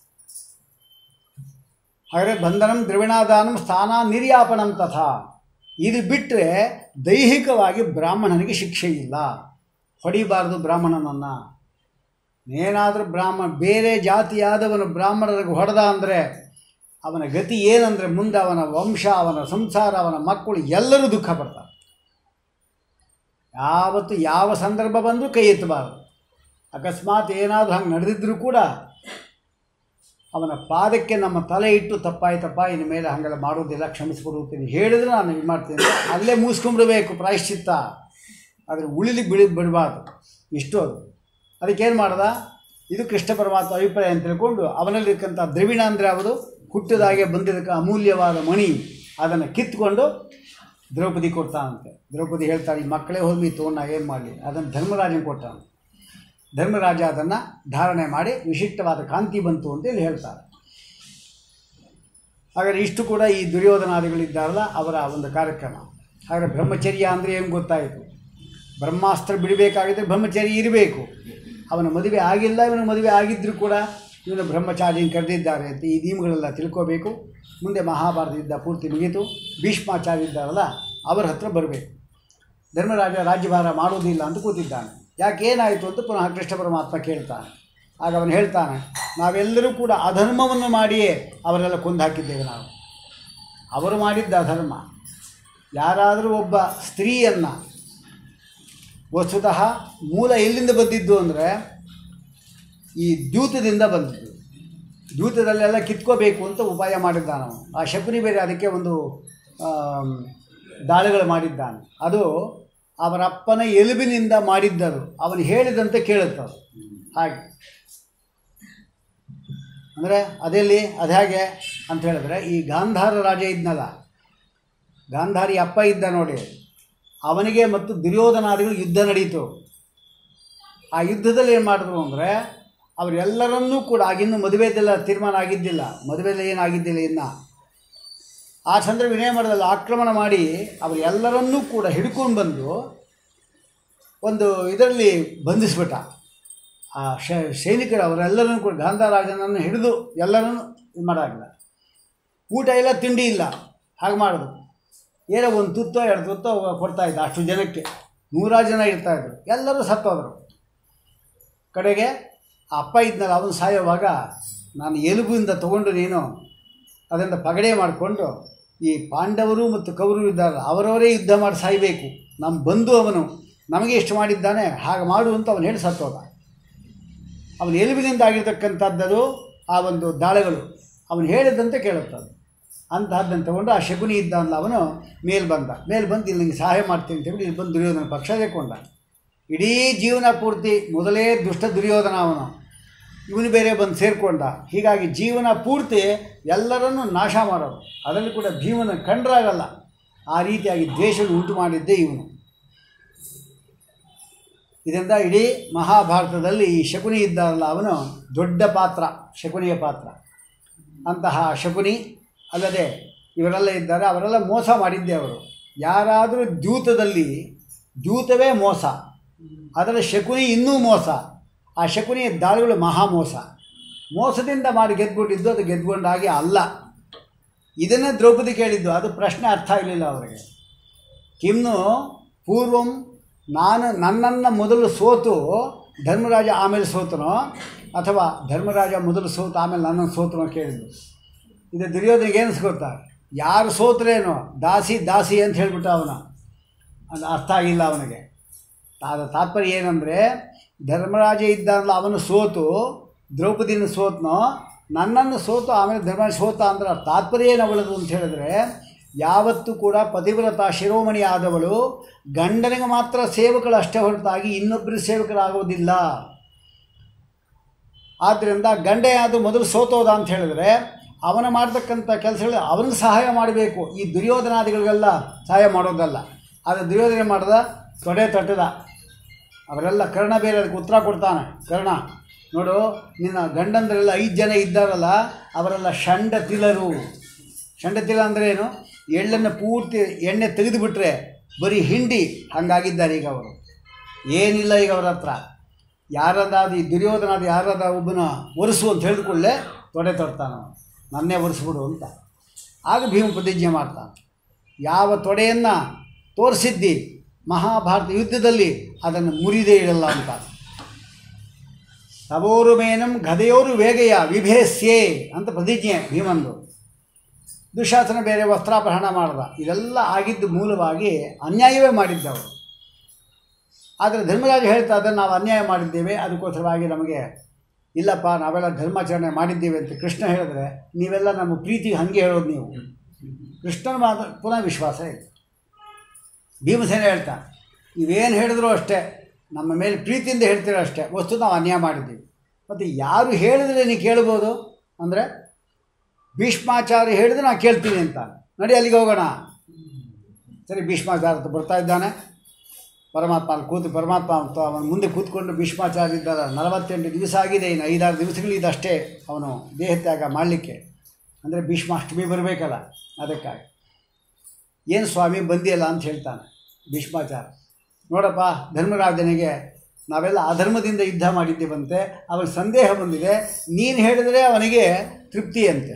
ಹಾಗಾದರೆ ಬಂಧನಂ ದ್ರವಿಣಾದಾನಂ ಸ್ಥಾನ ನಿರ್ಯಾಪಣಂ ತಥಾ ಇದು ಬಿಟ್ಟರೆ ದೈಹಿಕವಾಗಿ ಬ್ರಾಹ್ಮಣನಿಗೆ ಶಿಕ್ಷೆ ಇಲ್ಲ ಹೊಡಿಬಾರ್ದು ಬ್ರಾಹ್ಮಣನನ್ನು ಏನಾದರೂ ಬ್ರಾಹ್ಮಣ ಬೇರೆ ಜಾತಿಯಾದವನು ಬ್ರಾಹ್ಮಣರಿಗೆ ಹೊಡೆದ ಅಂದರೆ ಅವನ ಗತಿ ಏನಂದರೆ ಮುಂದೆ ಅವನ ವಂಶ ಅವನ ಸಂಸಾರ ಅವನ ಮಕ್ಕಳು ಎಲ್ಲರೂ ದುಃಖ ಪಡ್ತಾರೆ ಯಾವತ್ತು ಯಾವ ಸಂದರ್ಭ ಬಂದರೂ ಕೈ ಎತ್ತಬಾರದು ಅಕಸ್ಮಾತ್ ಏನಾದರೂ ಹಂಗೆ ನಡೆದಿದ್ದರೂ ಕೂಡ ಅವನ ಪಾದಕ್ಕೆ ನಮ್ಮ ತಲೆ ಇಟ್ಟು ತಪ್ಪಾಯ್ತಪ್ಪ ಇನ್ನು ಮೇಲೆ ಹಾಗೆಲ್ಲ ಮಾಡೋದಿಲ್ಲ ಕ್ಷಮಿಸ್ಕೊಡುತ್ತೀನಿ ಹೇಳಿದ್ರೆ ನಾನು ಇದು ಮಾಡ್ತೀನಿ ಅಂತ ಅಲ್ಲೇ ಮುಗಿಸ್ಕೊಂಡ್ಬಿಡ್ಬೇಕು ಪ್ರಾಯಶ್ಚಿತ್ತ ಆದರೆ ಉಳಿಲಿ ಬಿಳಿ ಬಿಡಬಾರ್ದು ಇಷ್ಟು ಅದು ಅದಕ್ಕೇನು ಮಾಡ್ದ ಇದು ಕೃಷ್ಣ ಪರಮಾತ್ಮ ಅಭಿಪ್ರಾಯ ಅಂತ ತಿಳ್ಕೊಂಡು ಅವನಲ್ಲಿರ್ತಕ್ಕಂಥ ದ್ರವಿಣ ಅಂದರೆ ಅವರು ಹುಟ್ಟಿದಾಗೆ ಬಂದಿದ್ದಕ್ಕೆ ಅಮೂಲ್ಯವಾದ ಮಣಿ ಅದನ್ನು ಕಿತ್ಕೊಂಡು ದ್ರೌಪದಿ ಕೊಡ್ತಾನಂತೆ ದ್ರೌಪದಿ ಹೇಳ್ತಾರೆ ಈ ಮಕ್ಕಳೇ ಹೋಗಿ ತೊಗೊಂಡು ಏನು ಮಾಡಲಿ ಅದನ್ನು ಧರ್ಮರಾಜನ ಕೊಟ್ಟಾನ ಧರ್ಮರಾಜ ಅದನ್ನು ಧಾರಣೆ ಮಾಡಿ ವಿಶಿಷ್ಟವಾದ ಕಾಂತಿ ಬಂತು ಅಂತೇಳಿ ಹೇಳ್ತಾರೆ ಹಾಗಾದರೆ ಇಷ್ಟು ಕೂಡ ಈ ದುರ್ಯೋಧನಾದಿಗಳಿದ್ದಾರಲ್ಲ ಅವರ ಒಂದು ಕಾರ್ಯಕ್ರಮ ಹಾಗಾದರೆ ಬ್ರಹ್ಮಚರ್ಯ ಅಂದರೆ ಏನು ಗೊತ್ತಾಯಿತು ಬ್ರಹ್ಮಾಸ್ತ್ರ ಬಿಡಬೇಕಾಗಿದ್ದರೆ ಬ್ರಹ್ಮಚರ್ಯ ಇರಬೇಕು ಅವನ ಮದುವೆ ಆಗಿಲ್ಲ ಇವನ ಮದುವೆ ಆಗಿದ್ದರೂ ಕೂಡ ಇವನು ಬ್ರಹ್ಮಚಾರಿನ ಕರೆದಿದ್ದಾರೆ ಅಂತ ಈ ನಿಯಮಗಳೆಲ್ಲ ತಿಳ್ಕೋಬೇಕು ಮುಂದೆ ಮಹಾಭಾರತ ಯುದ್ಧ ಪೂರ್ತಿ ಮುಗೀತು ಭೀಷ್ಮಾಚಾರ್ಯ ಇದ್ದಾರಲ್ಲ ಅವರ ಹತ್ರ ಬರಬೇಕು ಧರ್ಮರಾಜ ರಾಜ್ಯಭಾರ ಮಾಡೋದಿಲ್ಲ ಅಂತ ಕೂತಿದ್ದಾನೆ ಯಾಕೆ ಏನಾಯಿತು ಅಂತ ಪುನಃ ಕೃಷ್ಣ ಪರಮಾತ್ಮ ಕೇಳ್ತಾನೆ ಆಗ ಅವನು ಹೇಳ್ತಾನೆ ನಾವೆಲ್ಲರೂ ಕೂಡ ಅಧರ್ಮವನ್ನು ಮಾಡಿಯೇ ಅವರೆಲ್ಲ ಕೊಂದು ಹಾಕಿದ್ದೇವೆ ನಾವು ಅವರು ಮಾಡಿದ್ದ ಅಧರ್ಮ ಯಾರಾದರೂ ಒಬ್ಬ ಸ್ತ್ರೀಯನ್ನು ವಸ್ತುತಃ ಮೂಲ ಎಲ್ಲಿಂದ ಬಂದಿದ್ದು ಅಂದರೆ ಈ ದ್ಯೂತದಿಂದ ಬಂದಿದ್ದು ದ್ಯೂತದಲ್ಲೆಲ್ಲ ಕಿತ್ಕೋಬೇಕು ಅಂತ ಉಪಾಯ ಮಾಡಿದ್ದಾನೆ ಅವನು ಆ ಶಕುನಿ ಬೇರೆ ಅದಕ್ಕೆ ಒಂದು ಆಮ್, ದಾಳಿಗಳು ಮಾಡಿದ್ದಾನೆ ಅದು ಅವರ ಅಪ್ಪನ ಎಲುಬಿನಿಂದ ಮಾಡಿದ್ದದು ಅವನು ಹೇಳಿದಂತೆ ಕೇಳುತ್ತದು ಹಾಗೆ ಅಂದರೆ ಅದೆಲ್ಲಿ ಅದು ಹೇಗೆ ಅಂತ ಹೇಳಿದ್ರೆ ಈ ಗಾಂಧಾರ ರಾಜ ಇದ್ನಲ್ಲ ಗಾಂಧಾರಿ ಅಪ್ಪ ಇದ್ದ ನೋಡಿ ಅವನಿಗೆ ಮತ್ತು ದುರ್ಯೋಧನಾದಿಗಳು ಯುದ್ಧ ನಡೀತು ಆ ಯುದ್ಧದಲ್ಲಿ ಏನು ಮಾಡಿದ್ರು ಅಂದರೆ ಅವರೆಲ್ಲರನ್ನೂ ಕೂಡ ಆಗಿನ್ನೂ ಮದುವೆದೆಲ್ಲ ತೀರ್ಮಾನ ಆಗಿದ್ದಿಲ್ಲ ಮದುವೆಲ್ಲ ಏನಾಗಿದ್ದಿಲ್ಲ ಇನ್ನು ಆ ಸಂದರ್ಭ ವಿನಯ ಮಾಡಿದಲ್ಲಿ ಆಕ್ರಮಣ ಮಾಡಿ ಅವರೆಲ್ಲರನ್ನೂ ಕೂಡ ಹಿಡ್ಕೊಂಡು ಬಂದು ಒಂದು ಇದರಲ್ಲಿ ಬಂಧಿಸ್ಬಿಟ್ಟ ಆ ಶ ಸೈನಿಕರು ಅವರೆಲ್ಲರನ್ನೂ ಕೂಡ ಗಾಂಧಾರಾಜನನ್ನು ಹಿಡಿದು ಎಲ್ಲರನ್ನೂ ಇದು ಮಾಡಾಗಿಲ್ಲ ಊಟ ಇಲ್ಲ ತಿಂಡಿ ಇಲ್ಲ ಹಾಗೆ ಮಾಡೋದು ಏನೋ ಒಂದು ತುತ್ತೋ ಎರಡು ತುತ್ತೋ ಕೊಡ್ತಾ ಇದ್ದ ಅಷ್ಟು ಜನಕ್ಕೆ ನೂರಾರು ಜನ ಇರ್ತಾಯಿದ್ರು ಎಲ್ಲರೂ ಸತ್ತೋದ್ರು ಕಡೆಗೆ ಆ ಅಪ್ಪ ಇದ್ನಲ್ಲ ಅವನು ಸಾಯೋವಾಗ ನಾನು ಎಲುಬಿಂದ ತಗೊಂಡು ನೀನು ಅದರಿಂದ ಪಗಡೆ ಮಾಡಿಕೊಂಡು ಈ ಪಾಂಡವರು ಮತ್ತು ಕೌರವರು ಇದ್ದಾರಲ್ಲ ಅವರವರೇ ಯುದ್ಧ ಮಾಡಿ ಸಾಯಬೇಕು ನಮ್ಮ ಬಂಧು ಅವನು ನಮಗೆ ಎಷ್ಟು ಮಾಡಿದ್ದಾನೆ ಹಾಗೆ ಮಾಡು ಅಂತ ಅವನು ಹೇಳಿ ಸತ್ತೋದ ಅವನು ಎಲುಬಿನಿಂದ ಆಗಿರ್ತಕ್ಕಂಥದ್ದದು ಆ ಒಂದು ದಾಳಗಳು ಅವನು ಹೇಳಿದಂತೆ ಕೇಳುತ್ತದೆ ಅಂತಹದ್ದನ್ನು ತಗೊಂಡು ಆ ಶಕುನಿ ಇದ್ದಾನಲ್ಲ ಅವನು ಮೇಲೆ ಬಂದ ಮೇಲೆ ಬಂದು ಇಲ್ಲಿ ನಿಂಗೆ ಸಹಾಯ ಮಾಡ್ತೀನಿ ಅಂತ ಹೇಳಿ ಇಲ್ಲಿ ಬಂದು ದುರ್ಯೋಧನ ಪಕ್ಷ ತೆಕ್ಕೊಂಡ ಇಡೀ ಜೀವನ ಪೂರ್ತಿ ಮೊದಲೇ ದುಷ್ಟ ದುರ್ಯೋಧನ ಅವನು ಇವನು ಬೇರೆ ಬಂದು ಸೇರಿಕೊಂಡ ಹೀಗಾಗಿ ಜೀವನ ಪೂರ್ತಿ ಎಲ್ಲರನ್ನೂ ನಾಶ ಮಾಡೋದು ಅದರಲ್ಲಿ ಕೂಡ ಭೀಮನ ಕಂಡ್ರಾಗಲ್ಲ ಆ ರೀತಿಯಾಗಿ ದ್ವೇಷ ಉಂಟು ಮಾಡಿದ್ದೇ ಇವನು ಇದರಿಂದ ಇಡೀ ಮಹಾಭಾರತದಲ್ಲಿ ಈ ಶಕುನಿ ಇದ್ದಾರಲ್ಲ ಅವನು ದೊಡ್ಡ ಪಾತ್ರ ಶಕುನಿಯ ಪಾತ್ರ ಅಂತಹ ಶಕುನಿ ಅಲ್ಲದೆ ಇವರೆಲ್ಲ ಇದ್ದಾರೆ ಅವರೆಲ್ಲ ಮೋಸ ಮಾಡಿದ್ದೆ ಅವರು ಯಾರಾದರೂ ದ್ಯೂತದಲ್ಲಿ ದ್ಯೂತವೇ ಮೋಸ ಅದರ ಶಕುನಿ ಇನ್ನೂ ಮೋಸ ಆ ಶಕುನಿಯ ದಾಳಿಗಳು ಮಹಾ ಮೋಸ ಮೋಸದಿಂದ ಮಾಡಿ ಗೆದ್ದುಕೊಂಡಿದ್ದು ಅದು ಗೆದ್ದುಕೊಂಡಾಗೆ ಅಲ್ಲ ಇದನ್ನೇ ದ್ರೌಪದಿ ಕೇಳಿದ್ದು ಅದು ಪ್ರಶ್ನೆ ಅರ್ಥ ಆಗಲಿಲ್ಲ ಅವರಿಗೆ ಕಿಮ್ನು ಪೂರ್ವಂ ನಾನು ನನ್ನನ್ನು ಮೊದಲು ಸೋತು ಧರ್ಮರಾಜ ಆಮೇಲೆ ಸೋತನೋ ಅಥವಾ ಧರ್ಮರಾಜ ಮೊದಲು ಸೋತು ಆಮೇಲೆ ನನ್ನನ್ನು ಸೋತನೋ ಕೇಳಿದ್ದು ಇದು ದುರ್ಯೋಧನಿಗೆ ಏನು ಗೊತ್ತಾ ಯಾರು ಸೋತ್ರೇನೋ ದಾಸಿ ದಾಸಿ ಅಂತ ಹೇಳಿಬಿಟ್ಟ ಅವನ ಅದು ಅರ್ಥ ಆಗಿಲ್ಲ ಅವನಿಗೆ ಅದರ ತಾತ್ಪರ್ಯ ಏನಂದರೆ ಧರ್ಮರಾಜ ಇದ್ದಾನಲ್ಲ ಅವನು ಸೋತು ದ್ರೌಪದಿನ ಸೋತ್ನೋ ನನ್ನನ್ನು ಸೋತು ಆಮೇಲೆ ಧರ್ಮರಾಜ ಸೋತ ಅಂದ್ರೆ ಅದ್ರ ತಾತ್ಪರ್ಯ ಏನು ಅವಳದು ಅಂತ ಹೇಳಿದ್ರೆ ಯಾವತ್ತೂ ಕೂಡ ಪತಿವ್ರತ ಶಿರೋಮಣಿ ಆದವಳು ಗಂಡನಿಗೆ ಮಾತ್ರ ಸೇವಕಳು ಅಷ್ಟೇ ಹೊರತಾಗಿ ಇನ್ನೊಬ್ಬರು ಸೇವಕರಾಗೋದಿಲ್ಲ ಆದ್ದರಿಂದ ಗಂಡೆ ಅದು ಮೊದಲು ಸೋತೋದ ಅಂತ ಹೇಳಿದ್ರೆ ಅವನ ಮಾಡ್ತಕ್ಕಂಥ ಕೆಲಸಗಳು ಅವನಿಗೆ ಸಹಾಯ ಮಾಡಬೇಕು ಈ ದುರ್ಯೋಧನಾದಿಗಳಿಗೆಲ್ಲ ಸಹಾಯ ಮಾಡೋದಲ್ಲ ಆದರೆ ದುರ್ಯೋಧನೆ ಮಾಡ್ದ ತೊಡೆ ತಟ್ಟದ ಅವರೆಲ್ಲ ಕರ್ಣ ಬೇರೆ ಅದಕ್ಕೆ ಉತ್ತರ ಕೊಡ್ತಾನೆ ಕರ್ಣ ನೋಡು ನಿನ್ನ ಗಂಡಂದರೆಲ್ಲ ಐದು ಜನ ಇದ್ದಾರಲ್ಲ ಅವರೆಲ್ಲ ಷಂಡ ತಿಲರು ಷಂಡ ತಿಲ ಅಂದರೆ ಏನು ಎಳ್ಳನ್ನು ಪೂರ್ತಿ ಎಣ್ಣೆ ತೆಗೆದುಬಿಟ್ರೆ ಬರೀ ಹಿಂಡಿ ಹಾಗಾಗಿದ್ದಾರೆ ಈಗ ಅವರು ಏನಿಲ್ಲ ಈಗ ಅವ್ರ ಹತ್ರ ಯಾರದಾದ ಈ ದುರ್ಯೋಧನಾದ ಯಾರಾದ ಒಬ್ಬನ ಒರೆಸು ಅಂತ ಹೇಳಿದ್ಕೊಳ್ಳೆ ತೊಡೆ ತೊಡ್ತಾನ ಅವನು. ನನ್ನೇ ಒರೆಸ್ಬಿಡು ಅಂತ ಆಗ ಭೀಮ ಪ್ರತಿಜ್ಞೆ ಮಾಡ್ತಾನೆ ಯಾವ ತೊಡೆಯನ್ನು ತೋರಿಸಿದ್ದಿ ಮಹಾಭಾರತ ಯುದ್ಧದಲ್ಲಿ ಅದನ್ನು ಮುರಿದೇ ಇಡಲ್ಲ ಅಂತ ತಬೋರು ಮೇನಂ ಗದೆಯೋರು ವೇಗಯ ವಿಭೇಸ್ಯೆ ಅಂತ ಪ್ರತಿಜ್ಞೆ ಭೀಮಂದು ದುಶಾಸನ ಬೇರೆ ವಸ್ತ್ರಾಪಹರಣ ಮಾಡ್ದ ಇದೆಲ್ಲ ಆಗಿದ್ದು ಮೂಲವಾಗಿ ಅನ್ಯಾಯವೇ ಮಾಡಿದ್ದವರು ಆದರೆ ಧರ್ಮರಾಜ ಹೇಳ್ತಾ ಇದ್ದರೆ ನಾವು ಅನ್ಯಾಯ ಮಾಡಿದ್ದೇವೆ ಅದಕ್ಕೋಸ್ಕರವಾಗಿ ನಮಗೆ ಇಲ್ಲಪ್ಪ ನಾವೆಲ್ಲ ಧರ್ಮಾಚರಣೆ ಮಾಡಿದ್ದೀವಿ ಅಂತ ಕೃಷ್ಣ ಹೇಳಿದ್ರೆ ನೀವೆಲ್ಲ ನಮ್ಮ ಪ್ರೀತಿ ಹಾಗೆ ಹೇಳೋದು ನೀವು ಕೃಷ್ಣನ ಮಾತು ಪುನಃ ವಿಶ್ವಾಸ ಇದೆ ಭೀಮಸೇನ ಹೇಳ್ತಾ ನೀವೇನು ಹೇಳಿದ್ರು ಅಷ್ಟೇ ನಮ್ಮ ಮೇಲೆ ಪ್ರೀತಿಯಿಂದ ಹೇಳ್ತೀರೋ ಅಷ್ಟೇ ವಸ್ತು ನಾವು ಅನ್ಯಾಯ ಮಾಡಿದ್ದೀವಿ ಮತ್ತು ಯಾರು ಹೇಳಿದ್ರೆ ನೀವು ಕೇಳ್ಬೋದು ಅಂದರೆ ಭೀಷ್ಮಾಚಾರ್ಯ ಹೇಳಿದ್ರೆ ನಾನು ಕೇಳ್ತೀನಿ ಅಂತ ನಡಿ ಅಲ್ಲಿಗೆ ಹೋಗೋಣ ಸರಿ ಭೀಷ್ಮಾಚಾರ್ಯ ಹತ್ರ ಬರ್ತಾ ಇದ್ದಾನೆ ಪರಮಾತ್ಮ ಅಲ್ಲಿ ಕೂತು ಪರಮಾತ್ಮ ಅಂತ ಅವನ ಮುಂದೆ ಕೂತ್ಕೊಂಡು ಭೀಷ್ಮಾಚಾರ್ಯ ಇದ್ದಾರೆ ನಲವತ್ತೆಂಟು ದಿವಸ ಆಗಿದೆ ಇನ್ನು ಐದಾರು ದಿವಸಗಳಿದಷ್ಟೇ ಅವನು ದೇಹತ್ಯಾಗ ಮಾಡಲಿಕ್ಕೆ ಅಂದರೆ ಭೀಷ್ಮಾಷ್ಟಮಿ ಬರಬೇಕಲ್ಲ ಅದಕ್ಕಾಗಿ ಏನು ಸ್ವಾಮಿ ಬಂದಿಯಲ್ಲ ಅಂತ ಹೇಳ್ತಾನೆ ಭೀಷ್ಮಾಚಾರ್ಯ ನೋಡಪ್ಪ ಧರ್ಮರಾಜನಿಗೆ ನಾವೆಲ್ಲ ಅಧರ್ಮದಿಂದ ಯುದ್ಧ ಮಾಡಿದ್ದೀವಂತೆ ಅವನಿಗೆ ಸಂದೇಹ ಬಂದಿದೆ ನೀನು ಹೇಳಿದರೆ ಅವನಿಗೆ ತೃಪ್ತಿ ಅಂತೆ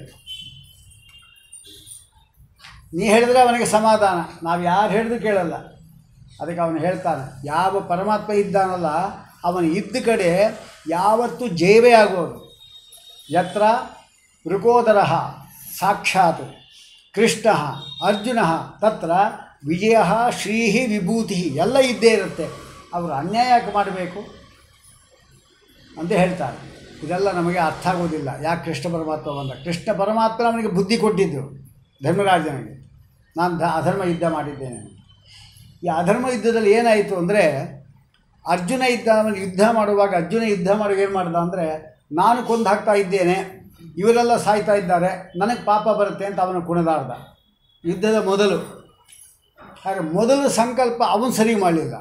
ನೀ ಹೇಳಿದ್ರೆ ಅವನಿಗೆ ಸಮಾಧಾನ ನಾವು ಯಾರು ಹೇಳಿದ್ರು ಕೇಳಲ್ಲ ಅದಕ್ಕೆ ಅವನು ಹೇಳ್ತಾನೆ ಯಾವ ಪರಮಾತ್ಮ ಇದ್ದಾನಲ್ಲ ಅವನು ಇದ್ದ ಕಡೆ ಯಾವತ್ತೂ ಜಯವೇ ಆಗೋದು ಯತ್ರ ವೃಕೋದರ ಸಾಕ್ಷಾತ್ ಕೃಷ್ಣ ಅರ್ಜುನ ತತ್ರ ವಿಜಯ ಶ್ರೀ ವಿಭೂತಿ ಎಲ್ಲ ಇದ್ದೇ ಇರುತ್ತೆ ಅವರು ಅನ್ಯಾಯ ಯಾಕೆ ಮಾಡಬೇಕು ಅಂತ ಹೇಳ್ತಾರೆ ಇದೆಲ್ಲ ನಮಗೆ ಅರ್ಥ ಆಗೋದಿಲ್ಲ ಯಾಕೆ ಕೃಷ್ಣ ಪರಮಾತ್ಮ ಬಂದ ಕೃಷ್ಣ ಪರಮಾತ್ಮ ಅವನಿಗೆ ಬುದ್ಧಿ ಕೊಟ್ಟಿದ್ದು ಧರ್ಮರಾಜನಿಗೆ ನಾನು ಧ ಅಧರ್ಮ ಯುದ್ಧ ಮಾಡಿದ್ದೇನೆ ಈ ಅಧರ್ಮ ಯುದ್ಧದಲ್ಲಿ ಏನಾಯಿತು ಅಂದರೆ ಅರ್ಜುನ ಇದ್ದ ಅವನು ಯುದ್ಧ ಮಾಡುವಾಗ ಅರ್ಜುನ ಯುದ್ಧ ಮಾಡುವಾಗ ಏನು ಮಾಡ್ದ ಅಂದರೆ ನಾನು ಕೊಂದು ಹಾಕ್ತಾ ಇದ್ದೇನೆ ಇವರೆಲ್ಲ ಸಾಯ್ತಾ ಇದ್ದಾರೆ ನನಗೆ ಪಾಪ ಬರುತ್ತೆ ಅಂತ ಅವನು ಕುಣಿದಾಡ್ದ ಯುದ್ಧದ ಮೊದಲು ಹಾಗೆ ಮೊದಲು ಸಂಕಲ್ಪ ಅವನು ಸರಿ ಮಾಡಲಿಲ್ಲ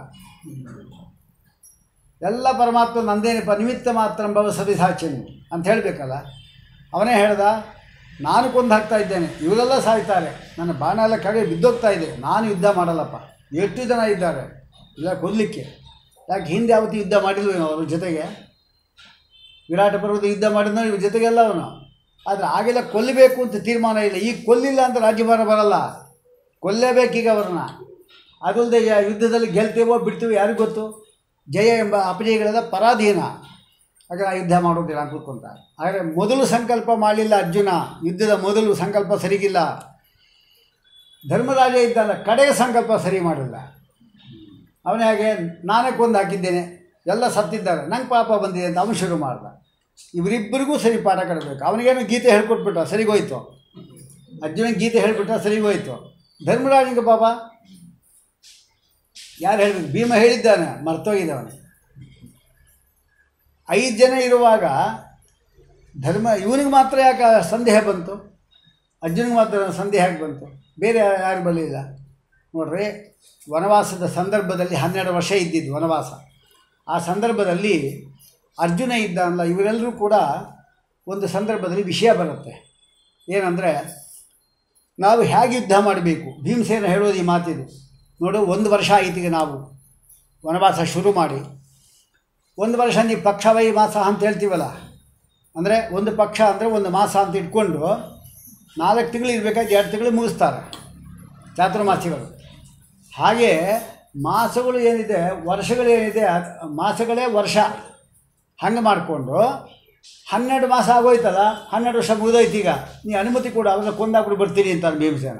ಎಲ್ಲ ಪರಮಾತ್ಮ ನಂದೇನಪ್ಪ ನಿಮಿತ್ತ ಮಾತ್ರ ಭವ ಸವಿಸಾಚನಿ ಅಂತ ಹೇಳಬೇಕಲ್ಲ ಅವನೇ ಹೇಳ್ದ ನಾನು ಕೊಂದು ಹಾಕ್ತಾ ಇದ್ದೇನೆ ಇವರೆಲ್ಲ ಸಾಯ್ತಾರೆ ನನ್ನ ಬಾಣ ಎಲ್ಲ ಕಡೆ ಬಿದ್ದೋಗ್ತಾ ಇದೆ ನಾನು ಯುದ್ಧ ಮಾಡಲ್ಲಪ್ಪ ಎಷ್ಟು ಜನ ಇದ್ದಾರೆ ಇಲ್ಲ ಕೊಲ್ಲಲಿಕ್ಕೆ ಯಾಕೆ ಹಿಂದೆ ಯಾವತ್ತೂ ಯುದ್ಧ ಮಾಡಿಲ್ವೇನೋ ಅವ್ರ ಜೊತೆಗೆ ವಿರಾಟ ಪರ್ವತ ಯುದ್ಧ ಮಾಡಿದ್ನೋ ಇವ್ರ ಜೊತೆಗೆಲ್ಲ ಅವನು ಆದರೆ ಆಗೆಲ್ಲ ಕೊಲ್ಲಬೇಕು ಅಂತ ತೀರ್ಮಾನ ಇಲ್ಲ ಈಗ ಕೊಲ್ಲಿಲ್ಲ ಅಂತ ರಾಜ್ಯಭಾರ ಬರಲ್ಲ ಕೊಲ್ಲೇಬೇಕೀಗ ಅವ್ರನ್ನ ಅದಲ್ಲದೆ ಯುದ್ಧದಲ್ಲಿ ಗೆಲ್ತೀವೋ ಬಿಡ್ತೀವೋ ಯಾರಿಗೂ ಗೊತ್ತು ಜಯ ಎಂಬ ಅಪಜಯಗಳೆಲ್ಲ ಪರಾಧೀನ ಆಗ ನಾ ಯುದ್ಧ ಮಾಡೋದಿಲ್ಲ ಅಂತ ಕೂತ್ಕೊಂತ ಆದರೆ ಮೊದಲು ಸಂಕಲ್ಪ ಮಾಡಲಿಲ್ಲ ಅರ್ಜುನ ಯುದ್ಧದ ಮೊದಲು ಸಂಕಲ್ಪ ಸರಿಗಿಲ್ಲ ಧರ್ಮರಾಜ ಇದ್ದಲ್ಲ ಕಡೆಯ ಸಂಕಲ್ಪ ಸರಿ ಮಾಡಲಿಲ್ಲ ಅವನೇ ಹಾಗೆ ನಾನೇ ಕೊಂದು ಹಾಕಿದ್ದೇನೆ ಎಲ್ಲ ಸತ್ತಿದ್ದಾರೆ ನಂಗೆ ಪಾಪ ಬಂದಿದೆ ಅಂತ ಅವನು ಶುರು ಮಾಡ್ದ ಇವರಿಬ್ಬರಿಗೂ ಸರಿ ಪಾಠ ಕಡಬೇಕು ಅವನಿಗೇನು ಗೀತೆ ಹೇಳ್ಕೊಟ್ಬಿಟ್ಟ ಸರಿಗೋಯ್ತು ಅರ್ಜುನ ಗೀತೆ ಹೇಳ್ಬಿಟ್ಟ ಸರಿಗೋಯ್ತು ಧರ್ಮರಾಜನಿಗೆ ಪಾಪ ಯಾರು ಹೇಳ್ಬೇಕು ಭೀಮ ಹೇಳಿದ್ದಾನೆ ಮರ್ತೋಗಿದ್ದವನು ಐದು ಜನ ಇರುವಾಗ ಧರ್ಮ ಇವನಿಗೆ ಮಾತ್ರ ಯಾಕೆ ಸಂದೇಹ ಬಂತು ಅರ್ಜುನಿಗೆ ಮಾತ್ರ ಸಂದೇಹ ಯಾಕೆ ಬಂತು ಬೇರೆ ಯಾರು ಬರಲಿಲ್ಲ ನೋಡ್ರಿ ವನವಾಸದ ಸಂದರ್ಭದಲ್ಲಿ ಹನ್ನೆರಡು ವರ್ಷ ಇದ್ದಿದ್ದು ವನವಾಸ ಆ ಸಂದರ್ಭದಲ್ಲಿ ಅರ್ಜುನ ಇದ್ದಾನಲ್ಲ ಇವರೆಲ್ಲರೂ ಕೂಡ ಒಂದು ಸಂದರ್ಭದಲ್ಲಿ ವಿಷಯ ಬರುತ್ತೆ ಏನಂದರೆ ನಾವು ಹೇಗೆ ಯುದ್ಧ ಮಾಡಬೇಕು ಭೀಮಸೇನ ಹೇಳೋದು ಈ ಮಾತಿದು ನೋಡು ಒಂದು ವರ್ಷ ಆಯ್ತೀಗ ನಾವು ವನವಾಸ ಶುರು ಮಾಡಿ ಒಂದು ವರ್ಷ ನೀವು ಪಕ್ಷ ವೈ ಮಾಸ ಅಂತ ಹೇಳ್ತೀವಲ್ಲ ಅಂದರೆ ಒಂದು ಪಕ್ಷ ಅಂದರೆ ಒಂದು ಮಾಸ ಅಂತ ಇಟ್ಕೊಂಡು ನಾಲ್ಕು ತಿಂಗಳು ಇರಬೇಕಾದ್ರೆ ಎರಡು ತಿಂಗಳು ಮುಗಿಸ್ತಾರೆ ಚಾತುರ್ಮಾಸಿಗಳು ಹಾಗೆ ಮಾಸಗಳು ಏನಿದೆ ವರ್ಷಗಳು ಏನಿದೆ ಅದ್- ಮಾಸಗಳೇ ವರ್ಷ ಹಂಗೆ ಮಾಡಿಕೊಂಡು ಹನ್ನೆರಡು ಮಾಸ ಆಗೋಯ್ತಲ್ಲ ಹನ್ನೆರಡು ವರ್ಷ ಮುಗಿದೋಯ್ತು ಈಗ ನೀ ಅನುಮತಿ ಕೊಡು ಅವ್ರನ್ನ ಕೊಂದಾಕ್ಬಿಟ್ಟು ಬರ್ತೀನಿ ಅಂತಾನೆ ಭೀಮಸೇನ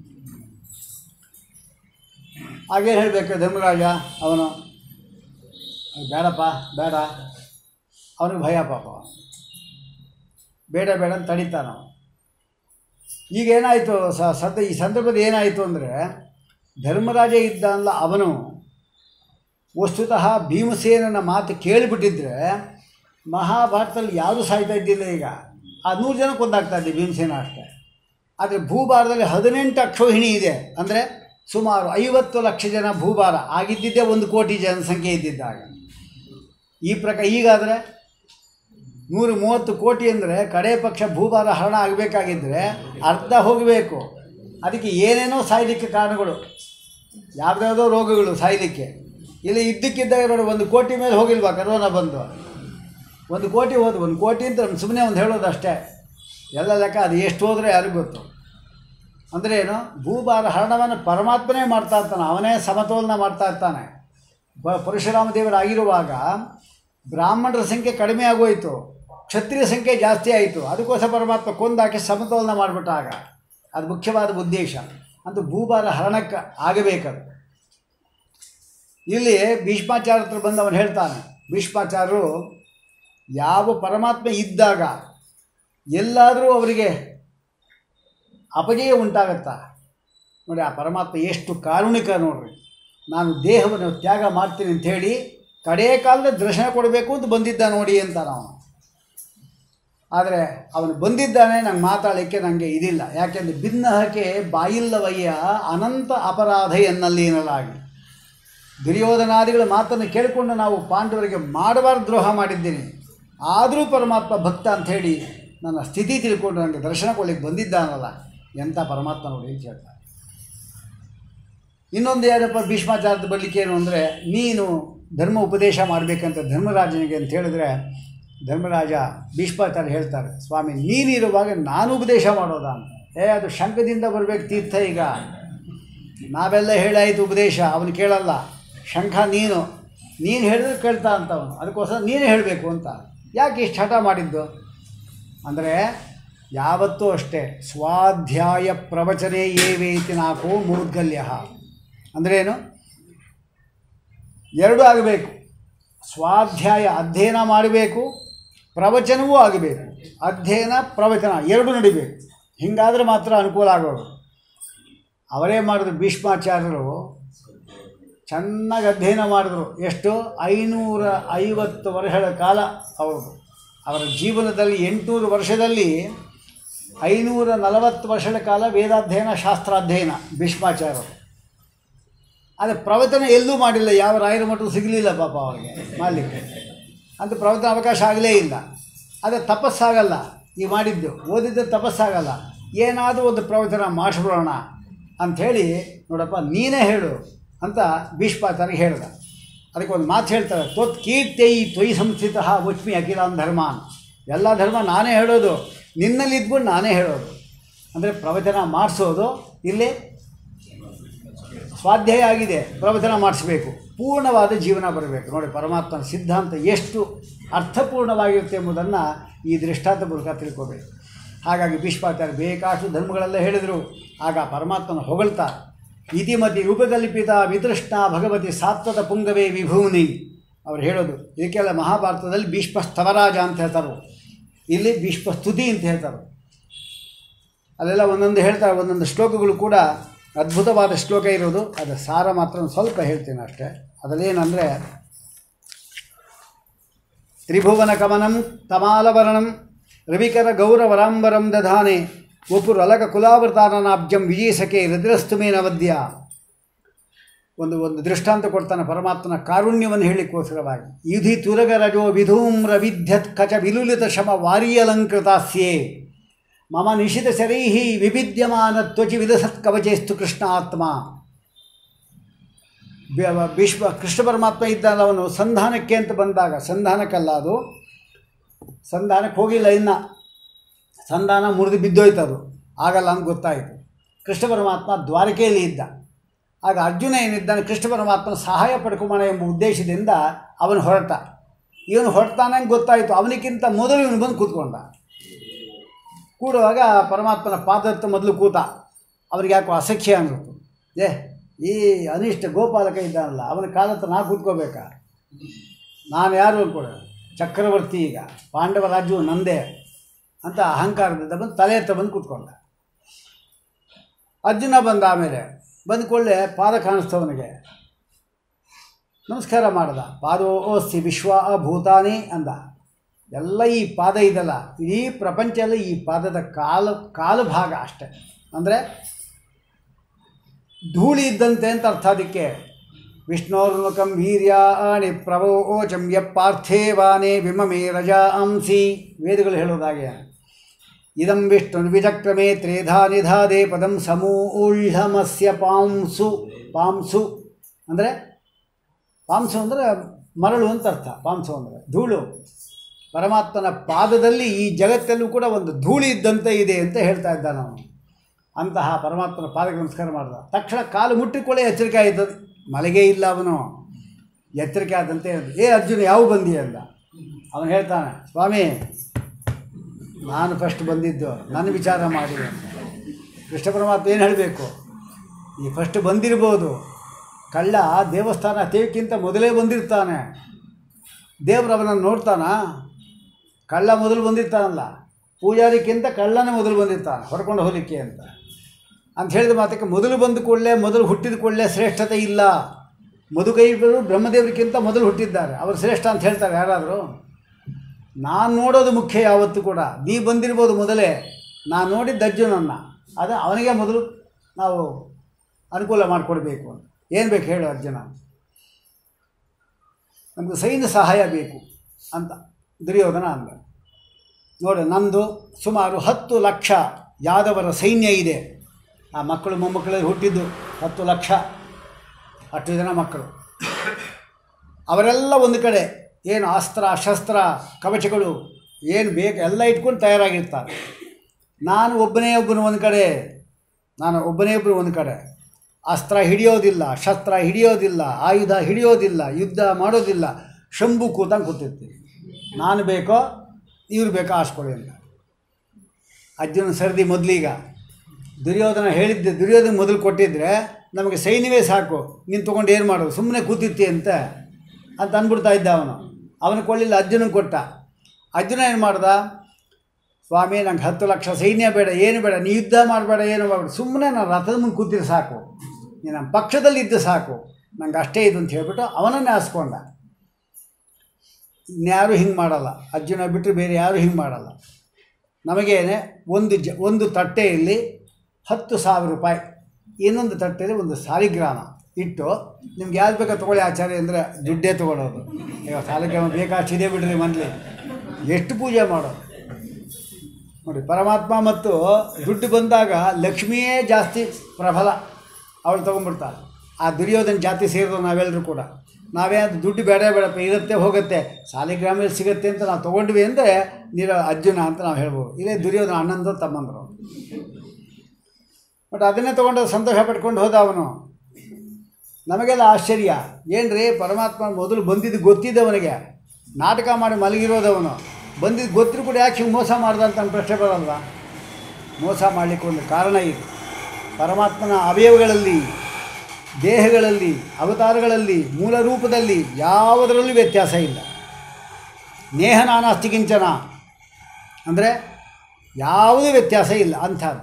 ಹಾಗೇನು ಹೇಳಬೇಕು ಧರ್ಮರಾಜ ಅವನು ಬೇಡಪ್ಪ ಬೇಡ ಅವನಿಗೆ ಭಯ ಪಾಪ ಬೇಡ ಬೇಡ ಅಂತ ತಡಿತಾನ ಅವನು ಈಗ ಏನಾಯಿತು ಸ ಸದ್ಯ ಈ ಸಂದರ್ಭದ ಏನಾಯಿತು ಅಂದರೆ ಧರ್ಮರಾಜ ಇದ್ದಲ್ಲ ಅವನು ವಸ್ತುತಃ ಭೀಮಸೇನನ ಮಾತು ಕೇಳಿಬಿಟ್ಟಿದ್ರೆ ಮಹಾಭಾರತದಲ್ಲಿ ಯಾರೂ ಸಾಯ್ತಾ ಇದ್ದಿಲ್ಲ ಈಗ ಆ ನೂರು ಜನ ಕೊಂದಾಗ್ತಾ ಇದ್ದೆ ಭೀಮಸೇನ ಅಷ್ಟೇ ಆದರೆ ಭೂಭಾರದಲ್ಲಿ ಹದಿನೆಂಟು ಅಕ್ಷೋಹಿಣಿ ಇದೆ ಅಂದರೆ ಸುಮಾರು ಐವತ್ತು ಲಕ್ಷ ಜನ ಭೂಭಾರ ಆಗಿದ್ದಿದ್ದೇ ಒಂದು ಕೋಟಿ ಜನಸಂಖ್ಯೆ ಇದ್ದಿದ್ದಾಗ ಈ ಪ್ರಕಾರ ಈಗಾದರೆ ನೂರು ಮೂವತ್ತು ಕೋಟಿ ಅಂದರೆ ಕಡೆ ಪಕ್ಷ ಭೂಭಾರ ಹರಣ ಆಗಬೇಕಾಗಿದ್ದರೆ ಅರ್ಧ ಹೋಗಬೇಕು ಅದಕ್ಕೆ ಏನೇನೋ ಸಾಯಲಿಕ್ಕೆ ಕಾರಣಗಳು ಯಾವುದ್ಯಾವುದೋ ರೋಗಗಳು ಸಾಯಲಿಕ್ಕೆ ಇಲ್ಲಿ ಇದ್ದಕ್ಕಿದ್ದಾಗ ನೋಡಿ ಒಂದು ಕೋಟಿ ಮೇಲೆ ಹೋಗಿಲ್ವಾ ಕರೋನಾ ಬಂದು ಒಂದು ಕೋಟಿ ಹೋದು ಒಂದು ಕೋಟಿ ಅಂತ ಸುಮ್ಮನೆ ಒಂದು ಹೇಳೋದು ಅಷ್ಟೇ ಎಲ್ಲ ಲೆಕ್ಕ ಅದು ಎಷ್ಟು ಹೋದರೆ ಯಾರಿಗೂ ಗೊತ್ತು ಅಂದರೆ ಏನು ಭೂಭಾರ ಹರಣವನ್ನು ಪರಮಾತ್ಮನೇ ಮಾಡ್ತಾ ಇರ್ತಾನೆ ಅವನೇ ಸಮತೋಲನ ಮಾಡ್ತಾ ಇರ್ತಾನೆ ಬ ಪರಶುರಾಮ ದೇವರಾಗಿರುವಾಗ ಬ್ರಾಹ್ಮಣರ ಸಂಖ್ಯೆ ಕಡಿಮೆ ಆಗೋಯಿತು ಕ್ಷತ್ರಿಯ ಸಂಖ್ಯೆ ಜಾಸ್ತಿ ಆಯಿತು ಅದಕ್ಕೋಸ್ಕರ ಪರಮಾತ್ಮ ಕೊಂದಾಕಿ ಸಮತೋಲನ ಮಾಡಿಬಿಟ್ಟಾಗ ಅದು ಮುಖ್ಯವಾದ ಉದ್ದೇಶ ಅಂತೂ ಭೂಭಾರ ಹರಣಕ್ಕೆ ಆಗಬೇಕದು ಇಲ್ಲಿ ಭೀಷ್ಮಾಚಾರ್ಯ ಹತ್ರ ಬಂದು ಅವನು ಹೇಳ್ತಾನೆ ಭೀಷ್ಮಾಚಾರ್ಯರು ಯಾವ ಪರಮಾತ್ಮ ಇದ್ದಾಗ ಎಲ್ಲಾದರೂ ಅವರಿಗೆ ಅಪಜಯ ಉಂಟಾಗತ್ತಾ ನೋಡಿ ಆ ಪರಮಾತ್ಮ ಎಷ್ಟು ಕಾರುಣಿಕ ನೋಡ್ರಿ ನಾನು ದೇಹವನ್ನು ತ್ಯಾಗ ಮಾಡ್ತೀನಿ ಅಂತ ಹೇಳಿ ಕಡೇ ಕಾಲದ ದರ್ಶನ ಕೊಡಬೇಕು ಅಂತ ಬಂದಿದ್ದ ನೋಡಿ ಅಂತ ನಾವು ಆದರೆ ಅವನು ಬಂದಿದ್ದಾನೆ ನಂಗೆ ಮಾತಾಡಲಿಕ್ಕೆ ನನಗೆ ಇದಿಲ್ಲ ಯಾಕೆಂದರೆ ಭಿನ್ನಹಕ್ಕೆ ಬಾಯಿಲ್ಲವಯ್ಯ ಅನಂತ ಅಪರಾಧ ಎನ್ನಲ್ಲಿ ಎನ್ನಲಾಗಿ ದುರ್ಯೋಧನಾದಿಗಳ ಮಾತನ್ನು ಕೇಳಿಕೊಂಡು ನಾವು ಪಾಂಡವರಿಗೆ ಮಾಡಬಾರ್ದು ದ್ರೋಹ ಮಾಡಿದ್ದೀನಿ ಆದರೂ ಪರಮಾತ್ಮ ಭಕ್ತ ಅಂಥೇಳಿ ನನ್ನ ಸ್ಥಿತಿ ತಿಳ್ಕೊಂಡು ನನಗೆ ದರ್ಶನ ಕೊಡ್ಲಿಕ್ಕೆ ಬಂದಿದ್ದಾನಲ್ಲ ಎಂಥ ಪರಮಾತ್ಮ ನೋಡಿ ಅಂತ ಹೇಳ್ತಾರೆ ಇನ್ನೊಂದು ಏನಪ್ಪ ಭೀಷ್ಮಾಚಾರದ ಬರಲಿಕ್ಕೆ ಏನು ಅಂದರೆ ನೀನು ಧರ್ಮ ಉಪದೇಶ ಮಾಡಬೇಕಂತ ಧರ್ಮರಾಜನಿಗೆ ಅಂತ ಹೇಳಿದ್ರೆ ಧರ್ಮರಾಜ ಭೀಷ್ಮಾಚಾರ್ಯ ಹೇಳ್ತಾರೆ ಸ್ವಾಮಿ ನೀನಿರುವಾಗ ನಾನು ಉಪದೇಶ ಮಾಡೋದಾ ಅಂತ ಏ ಅದು ಶಂಖದಿಂದ ಬರಬೇಕು ತೀರ್ಥ ಈಗ ನಾವೆಲ್ಲ ಹೇಳಾಯಿತು ಉಪದೇಶ ಅವನು ಕೇಳಲ್ಲ ಶಂಖ ನೀನು ನೀನು ಹೇಳಿದ್ರೆ ಕೇಳ್ತಾ ಅಂತ ಅವನು ಅದಕ್ಕೋಸ್ಕರ ನೀನೇ ಹೇಳಬೇಕು ಅಂತ ಯಾಕೆ ಇಷ್ಟು ಹಠ ಮಾಡಿದ್ದು ಅಂದರೆ ಯಾವತ್ತೂ ಅಷ್ಟೇ ಸ್ವಾಧ್ಯಾಯ ಪ್ರವಚನೇ ಏವೇತಿ ನಾಲ್ಕು ಮೂರ್ಗಲ್ಯ ಅಂದ್ರೇನು ಎರಡೂ ಆಗಬೇಕು ಸ್ವಾಧ್ಯಾಯ ಅಧ್ಯಯನ ಮಾಡಬೇಕು ಪ್ರವಚನವೂ ಆಗಬೇಕು ಅಧ್ಯಯನ ಪ್ರವಚನ ಎರಡೂ ನಡಿಬೇಕು ಹಿಂಗಾದ್ರೆ ಮಾತ್ರ ಅನುಕೂಲ ಆಗೋದು ಅವರೇ ಮಾಡಿದ್ರು ಭೀಷ್ಮಾಚಾರ್ಯರು ಚೆನ್ನಾಗಿ ಅಧ್ಯಯನ ಮಾಡಿದ್ರು ಎಷ್ಟು ಐನೂರ ಐವತ್ತು ವರ್ಷಗಳ ಕಾಲ ಅವರು ಅವರ ಜೀವನದಲ್ಲಿ ಎಂಟುನೂರು ವರ್ಷದಲ್ಲಿ ಐನೂರ ನಲವತ್ತು ವರ್ಷಗಳ ಕಾಲ ವೇದಾಧ್ಯಯನ ಶಾಸ್ತ್ರಾಧ್ಯಯನ ಭೀಷ್ಮಾಚಾರ್ಯರು ಆದರೆ ಪ್ರವಚನ ಎಲ್ಲೂ ಮಾಡಿಲ್ಲ ಯಾವ ರಾಯರ ಮಠವು ಸಿಗಲಿಲ್ಲ ಪಾಪ ಅವರಿಗೆ ಮಾಡಲಿಕ್ಕೆ ಅಂತ ಪ್ರವಚನ ಅವಕಾಶ ಆಗಲೇ ಇಲ್ಲ ಆದರೆ ತಪಸ್ಸಾಗಲ್ಲ ಈ ಮಾಡಿದ್ದು ಓದಿದ್ದು ತಪಸ್ಸಾಗಲ್ಲ ಏನಾದರೂ ಒಂದು ಪ್ರವಚನ ಮಾಡಿಸ್ಬಿಡೋಣ ಅಂಥೇಳಿ ನೋಡಪ್ಪ ನೀನೇ ಹೇಳು ಅಂತ ಭೀಷ್ಮಾಚಾರ್ಯ ಹೇಳ್ದ ಅದಕ್ಕೆ ಒಂದು ಮಾತು ಹೇಳ್ತಾರೆ ತ್ವತ್ ಕೀರ್ತಿಯೈ ತ್ವಯಿ ಸಂಸ್ಥಿತ ವಚ್ಮಿ ಅಖಿಲಾನ್ ಧರ್ಮಾನ್ ಎಲ್ಲ ಧರ್ಮ ನಾನೇ ಹೇಳೋದು ನಿನ್ನಲ್ಲಿ ಇದ್ಕೊಂಡು ನಾನೇ ಹೇಳೋದು ಅಂದರೆ ಪ್ರವಚನ ಮಾಡಿಸೋದು ಇಲ್ಲಿ ಸ್ವಾಧ್ಯಾಯ ಆಗಿದೆ ಪ್ರವಚನ ಮಾಡಿಸ್ಬೇಕು ಪೂರ್ಣವಾದ ಜೀವನ ಬರಬೇಕು ನೋಡಿ ಪರಮಾತ್ಮನ ಸಿದ್ಧಾಂತ ಎಷ್ಟು ಅರ್ಥಪೂರ್ಣವಾಗಿರುತ್ತೆ ಎಂಬುದನ್ನು ಈ ದೃಷ್ಟಾಂತ ಮೂಲಕ ತಿಳ್ಕೋಬೇಕು ಹಾಗಾಗಿ ಭೀಷ್ಮಾಚಾರ್ಯ ಬೇಕಾಷ್ಟು ಧರ್ಮಗಳೆಲ್ಲ ಹೇಳಿದರು ಆಗ ಪರಮಾತ್ಮನ ಹೊಗಳ್ತಾ ಇತಿಮತಿ ರೂಪಕಲ್ಪಿತ ವಿತೃಷ್ಣ ಭಗವತಿ ಸಾತ್ವತ ಪುಂಗವೇ ವಿಭೂನಿ ಅವ್ರು ಹೇಳೋದು ಇದಕ್ಕೆಲ್ಲ ಮಹಾಭಾರತದಲ್ಲಿ ಭೀಷ್ಮ ಸ್ತವರಾಜ ಅಂತ ಹೇಳ್ತಾರೆ ಇಲ್ಲಿ ಭೀಷ್ಮ ಸ್ತುತಿ ಅಂತ ಹೇಳ್ತಾರೆ ಅಲ್ಲೆಲ್ಲ ಒಂದೊಂದು ಹೇಳ್ತಾರೆ ಒಂದೊಂದು ಶ್ಲೋಕಗಳು ಕೂಡ ಅದ್ಭುತವಾದ ಶ್ಲೋಕ ಇರೋದು ಅದರ ಸಾರ ಮಾತ್ರ ಒಂದು ಸ್ವಲ್ಪ ಹೇಳ್ತೀನಿ ಅಷ್ಟೇ ಅದರಲ್ಲೇನೆಂದರೆ ತ್ರಿಭುವನ ಕಮನಂ ತಮಾಲವರ್ಣಂ ರವಿಕರ ಗೌರವರಾಂಬರಂ ದಧಾನೆ ವಪುರಲಕ ಕುಲಾವೃತಾನನಾಬ್ಜಂ ವಿಜಯಸಕೆ ಹೃದಯಸ್ತುಮೇ ನವದ್ಯ ಒಂದು ಒಂದು ದೃಷ್ಟಾಂತ ಕೊಡ್ತಾನೆ ಪರಮಾತ್ಮನ ಕಾರುಣ್ಯವನ್ನು ಹೇಳಿಕ್ಕೋಸ್ಕರವಾಗಿ ಯುಧಿ ತುರಗರಜೋ ವಿಧೂಮ್ರ ವಿದ್ಯತ್ ಕಚ ವಿಲುಲಿತ ಶಮ ವಾರಿಯಲಂಕೃತಾಸ್ಯೇ ಮಮ ನಿಶಿತ ಶರೈಹಿ ವಿಭಿದ್ಯಮಾನ ತ್ವಚಿ ವಿಲಸತ್ ಕವಚೇಸ್ತು ಕೃಷ್ಣ ಆತ್ಮ ಬ- ಭೀಷ್ಮ ಕೃಷ್ಣ ಪರಮಾತ್ಮ ಇದ್ದಾನ ಅವನು ಸಂಧಾನಕ್ಕೆ ಅಂತ ಬಂದಾಗ ಸಂಧಾನಕ್ಕಲ್ಲ ಅದು ಸಂಧಾನಕ್ಕೆ ಹೋಗಿಲ್ಲ ಇನ್ನು ಸಂಧಾನ ಮುರಿದು ಬಿದ್ದೋಯ್ತು ಅದು ಆಗಲ್ಲ ಅಂತ ಗೊತ್ತಾಯಿತು ಕೃಷ್ಣ ಪರಮಾತ್ಮ ದ್ವಾರಕೆಯಲ್ಲಿ ಇದ್ದ ಆಗ ಅರ್ಜುನ ಏನಿದ್ದಾನೆ ಕೃಷ್ಣ ಪರಮಾತ್ಮನ ಸಹಾಯ ಪಡ್ಕೊಂಬೋಣ ಎಂಬ ಉದ್ದೇಶದಿಂದ ಅವನು ಹೊರಟ ಇವನು ಹೊರಟಾನೆ ಅಂತ ಗೊತ್ತಾಯಿತು ಅವನಿಗಿಂತ ಮೊದಲು ಇವನು ಬಂದು ಕೂತ್ಕೊಂಡ ಕೂಡುವಾಗ ಪರಮಾತ್ಮನ ಪಾದತ್ತ ಮೊದಲು ಕೂತ ಅವ್ರಿಗೆ ಯಾಕೋ ಅಸಖ್ಯ ಅನಿಸ್ತು ಏ ಈ ಅನಿಷ್ಟ ಗೋಪಾಲಕ ಇದ್ದಾನಲ್ಲ ಅವನ ಕಾಲತ್ರ ನಾ ಕೂತ್ಕೋಬೇಕಾ ನಾನು ಯಾರು ಅನ್ಕೊಡ ಚಕ್ರವರ್ತಿ ಈಗ ಪಾಂಡವ ರಾಜ್ಯವು ನಂದೇ ಅಂತ ಅಹಂಕಾರದಿಂದ ಬಂದು ತಲೆ ಹತ್ರ ಬಂದು ಕೂತ್ಕೊಂಡ ಅರ್ಜುನ ಬಂದ ಆಮೇಲೆ ಬಂದ ಕೂಡಲೇ ಪಾದ ಕಾಣಿಸ್ತವನಿಗೆ ನಮಸ್ಕಾರ ಮಾಡ್ದ ಪಾದೋಸ್ತಿ ವಿಶ್ವ ಭೂತಾನಿ ಅಂದ ಎಲ್ಲ ಈ ಪಾದ ಇದಲ್ಲ ಇಡೀ ಪ್ರಪಂಚ ಎಲ್ಲ ಈ ಪಾದದ ಕಾಲ ಕಾಲು ಭಾಗ ಅಷ್ಟೆ ಅಂದರೆ ಧೂಳಿ ಇದ್ದಂತೆ ಅಂತ ಅರ್ಥ ಅದಕ್ಕೆ ವಿಷ್ಣೋರ್ಮುಖಂ ವೀರ್ಯಾಣಿ ಪ್ರವೋಚಂ ಯಪ್ಪಾರ್ಥೇವಾನೆ ವಿಮಮೇ ರಜಾ ಅಂಸಿ ವೇದಗಳು ಹೇಳೋದಾಗೆ ಇದಂ ವಿಷ್ಣು ವಿಚಕ್ರಮೇ ತ್ರೇಧಾ ನಿಧಾದೆ ಪದಂ ಸಮೂಢಮಸ್ಯ ಪಾಂಸು ಪಾಂಸು ಅಂದರೆ ಪಾಂಸು ಅಂದರೆ ಮರಳು ಅಂತ ಅರ್ಥ ಪಾಂಸು ಅಂದರೆ ಧೂಳು ಪರಮಾತ್ಮನ ಪಾದದಲ್ಲಿ ಈ ಜಗತ್ತಲ್ಲೂ ಕೂಡ ಒಂದು ಧೂಳಿ ಇದ್ದಂತೆ ಇದೆ ಅಂತ ಹೇಳ್ತಾ ಇದ್ದಾನೆ ಅವನು ಅಂತಹ ಪರಮಾತ್ಮನ ಪಾದಕ್ಕೆ ನಮಸ್ಕಾರ ಮಾಡ್ದ ತಕ್ಷಣ ಕಾಲು ಮುಟ್ಟಿಕೊಳ್ಳೆ ಎಚ್ಚರಿಕೆ ಆಯ್ತದೆ ಮಲೆಗೆ ಇಲ್ಲ ಅವನು ಎಚ್ಚರಿಕೆ ಆದಂತೆ ಹೇಳಿದ, ಏ ಅರ್ಜುನ ಯಾವ ಬಂದಿ ಅಂದ ಅವನು ಹೇಳ್ತಾನೆ ಸ್ವಾಮಿ ನಾನು ಫಸ್ಟ್ ಬಂದಿದ್ದು ನನ್ನ ವಿಚಾರ ಮಾಡಿ ಅಂತ ಕೃಷ್ಣ ಪರಮಾತ್ಮ ಏನು ಹೇಳಬೇಕು ಈ ಫಸ್ಟ್ ಬಂದಿರ್ಬೋದು ಕಳ್ಳ ದೇವಸ್ಥಾನ ತೇವಕ್ಕಿಂತ ಮೊದಲೇ ಬಂದಿರ್ತಾನೆ ದೇವರು ಅವನನ್ನು ನೋಡ್ತಾನ ಕಳ್ಳ ಮೊದಲು ಬಂದಿರ್ತಾನಲ್ಲ ಪೂಜಾರಿಕ್ಕಿಂತ ಕಳ್ಳನೇ ಮೊದಲು ಬಂದಿರ್ತಾನೆ ಹೊರ್ಕೊಂಡು ಹೋಗಲಿಕ್ಕೆ ಅಂತ ಅಂತ ಹೇಳಿದ ಮಾತಕ್ಕೆ ಮೊದಲು ಬಂದ ಕೂಡಲೇ ಮೊದಲು ಹುಟ್ಟಿದ ಕೂಡಲೇ ಶ್ರೇಷ್ಠತೆ ಇಲ್ಲ ಮಧುಕೈಬರು ಬ್ರಹ್ಮದೇವರಿಗಿಂತ ಮೊದಲು ಹುಟ್ಟಿದ್ದಾರೆ ಅವರು ಶ್ರೇಷ್ಠ ಅಂತ ಹೇಳ್ತಾರೆ ಯಾರಾದರೂ ನಾನು ನೋಡೋದು ಮುಖ್ಯ ಯಾವತ್ತೂ ಕೂಡ ನೀ ಬಂದಿರ್ಬೋದು ಮೊದಲೇ ನಾನು ನೋಡಿದ್ದು ಅರ್ಜುನನ್ನ ಅದು ಅವನಿಗೆ ಮೊದಲು ನಾವು ಅನುಕೂಲ ಮಾಡಿಕೊಡ್ಬೇಕು ಅಂತ ಏನು ಬೇಕು ಹೇಳು ಅರ್ಜುನ ನಮಗೆ ಸೈನ್ಯ ಸಹಾಯ ಬೇಕು ಅಂತ ದುರ್ಯೋಧನ ಅಂದ ನೋಡಿ ನಂದು ಸುಮಾರು ಹತ್ತು ಲಕ್ಷ ಯಾದವರ ಸೈನ್ಯ ಇದೆ ಆ ಮಕ್ಕಳು ಮೊಮ್ಮಕ್ಕಳಲ್ಲಿ ಹುಟ್ಟಿದ್ದು ಹತ್ತು ಲಕ್ಷ ಅಷ್ಟು ಜನ ಮಕ್ಕಳು ಅವರೆಲ್ಲ ಒಂದು ಕಡೆ ಏನು ಅಸ್ತ್ರ ಶಸ್ತ್ರ ಕವಚಗಳು ಏನು ಬೇಕು ಎಲ್ಲ ಇಟ್ಕೊಂಡು ತಯಾರಾಗಿರ್ತಾರೆ ನಾನು ಒಬ್ಬನೇ ಒಬ್ಬನು ಒಂದು ಕಡೆ ನಾನು ಒಬ್ಬನೇ ಒಬ್ಬರು ಒಂದು ಕಡೆ ಅಸ್ತ್ರ ಹಿಡಿಯೋದಿಲ್ಲ ಶಸ್ತ್ರ ಹಿಡಿಯೋದಿಲ್ಲ ಆಯುಧ ಹಿಡಿಯೋದಿಲ್ಲ ಯುದ್ಧ ಮಾಡೋದಿಲ್ಲ ಶಂಭು ಕೂತಂಗೆ ಕೂತಿರ್ತೀನಿ ನಾನು ಬೇಕೋ ಇವ್ರು ಬೇಕೋ ಆಸ್ಕೊಳ್ಳಿ ಅಂತ ಅರ್ಜುನ ಸರದಿ ಮೊದಲೀಗ ದುರ್ಯೋಧನ ಹೇಳಿದ್ದೆ ದುರ್ಯೋಧನ ಮೊದಲು ಕೊಟ್ಟಿದ್ರೆ ನಮಗೆ ಸೈನ್ಯವೇ ಸಾಕು ನೀನು ತೊಗೊಂಡು ಏನು ಮಾಡೋದು ಸುಮ್ಮನೆ ಕೂತಿರ್ತಿ ಅಂತ ಅಂತ ಅಂದ್ಬಿಡ್ತಾ ಇದ್ದ ಅವನು ಅವನು ಕೊಳ್ಳಿಲ್ಲ ಅರ್ಜುನಗೆ ಕೊಟ್ಟ ಅರ್ಜುನ ಏನು ಮಾಡ್ದ ಸ್ವಾಮಿ ನಂಗೆ ಹತ್ತು ಲಕ್ಷ ಸೈನ್ಯ ಬೇಡ ಏನು ಬೇಡ ನೀ ಯುದ್ಧ ಮಾಡಬೇಡ ಏನು ಮಾಡಬೇಡ ಸುಮ್ಮನೆ ನಾನು ರಥದ ಮುಂದೆ ಕೂತಿದ್ರೆ ಸಾಕು ನೀನು ನಮ್ಮ ಪಕ್ಷದಲ್ಲಿ ಇದ್ದು ಸಾಕು ನಂಗೆ ಅಷ್ಟೇ ಇದು ಅಂತ ಹೇಳ್ಬಿಟ್ಟು ಅವನನ್ನೇ ಹಾಸ್ಕೊಂಡ ಇನ್ಯಾರೂ ಹಿಂಗೆ ಮಾಡಲ್ಲ ಅರ್ಜುನ ಬಿಟ್ಟರೆ ಬೇರೆ ಯಾರೂ ಹಿಂಗೆ ಮಾಡಲ್ಲ ನಮಗೇನೆ ಒಂದು ಜ ಒಂದು ತಟ್ಟೆಯಲ್ಲಿ ಹತ್ತು ಸಾವಿರ ರೂಪಾಯಿ ಇನ್ನೊಂದು ತಟ್ಟೆಯಲ್ಲಿ ಒಂದು ಸಾಲಿಗ್ರಾಮ ಇಟ್ಟು ನಿಮ್ಗೆ ಯಾವ್ದು ಬೇಕೋ ತೊಗೊಳ್ಳಿ ಆಚಾರ್ಯ ಅಂದರೆ ದುಡ್ಡೇ ತೊಗೊಳೋದು ಈಗ ಸಾಲಿಗ್ರಾಮ ಬೇಕಾಷ್ಟಿದೆ ಬಿಡ್ರಿ ಮನೇಲಿ ಎಷ್ಟು ಪೂಜೆ ಮಾಡೋದು ನೋಡಿ ಪರಮಾತ್ಮ ಮತ್ತು ದುಡ್ಡು ಬಂದಾಗ ಲಕ್ಷ್ಮಿಯೇ ಜಾಸ್ತಿ ಪ್ರಬಲ ಅವಳು ತೊಗೊಂಡ್ಬಿಡ್ತಾಳೆ ಆ ದುರ್ಯೋಧನ ಜಾತಿ ಸೇರಿದವು ನಾವೆಲ್ಲರೂ ಕೂಡ ನಾವೇ ಅದು ದುಡ್ಡು ಬೇಡ ಬೇಡಪ್ಪ ಇರುತ್ತೆ ಹೋಗುತ್ತೆ ಸಾಲಿಗ್ರಾಮದಲ್ಲಿ ಸಿಗುತ್ತೆ ಅಂತ ನಾವು ತೊಗೊಂಡ್ವಿ ಅಂದರೆ ನೀರು ಅರ್ಜುನ ಅಂತ ನಾವು ಹೇಳ್ಬೋದು ಇಲ್ಲೇ ದುರ್ಯೋಧನ ಅಣ್ಣಂದು ತಮ್ಮಂದರು ಬಟ್ ಅದನ್ನೇ ತೊಗೊಂಡು ಸಂತೋಷ ಪಟ್ಕೊಂಡು ಹೋದ ಅವನು ನಮಗೆಲ್ಲ ಆಶ್ಚರ್ಯ ಏನ್ರಿ ಪರಮಾತ್ಮ ಮೊದಲು ಬಂದಿದ್ದು ಗೊತ್ತಿದ್ದವನಿಗೆ ನಾಟಕ ಮಾಡಿ ಮಲಗಿರೋದವನು ಬಂದಿದ್ದು ಗೊತ್ತಿರು ಕೂಡ ಯಾಕೆ ಹಿಂಗೆ ಮೋಸ ಮಾಡ್ದ ಅಂತ ನನ್ನ ಪ್ರಶ್ನೆ ಬರಲ್ವಾ ಮೋಸ ಮಾಡಲಿಕ್ಕೆ ಒಂದು ಕಾರಣ ಇದೆ ಪರಮಾತ್ಮನ ಅವಯವಗಳಲ್ಲಿ ದೇಹಗಳಲ್ಲಿ ಅವತಾರಗಳಲ್ಲಿ ಮೂಲ ರೂಪದಲ್ಲಿ ಯಾವುದರಲ್ಲೂ ವ್ಯತ್ಯಾಸ ಇಲ್ಲ ನೇಹ ನಾನಾಸ್ತಿ ಕಿಂಚನ ಅಂದರೆ ಯಾವುದೇ ವ್ಯತ್ಯಾಸ ಇಲ್ಲ ಅಂಥದ್ದು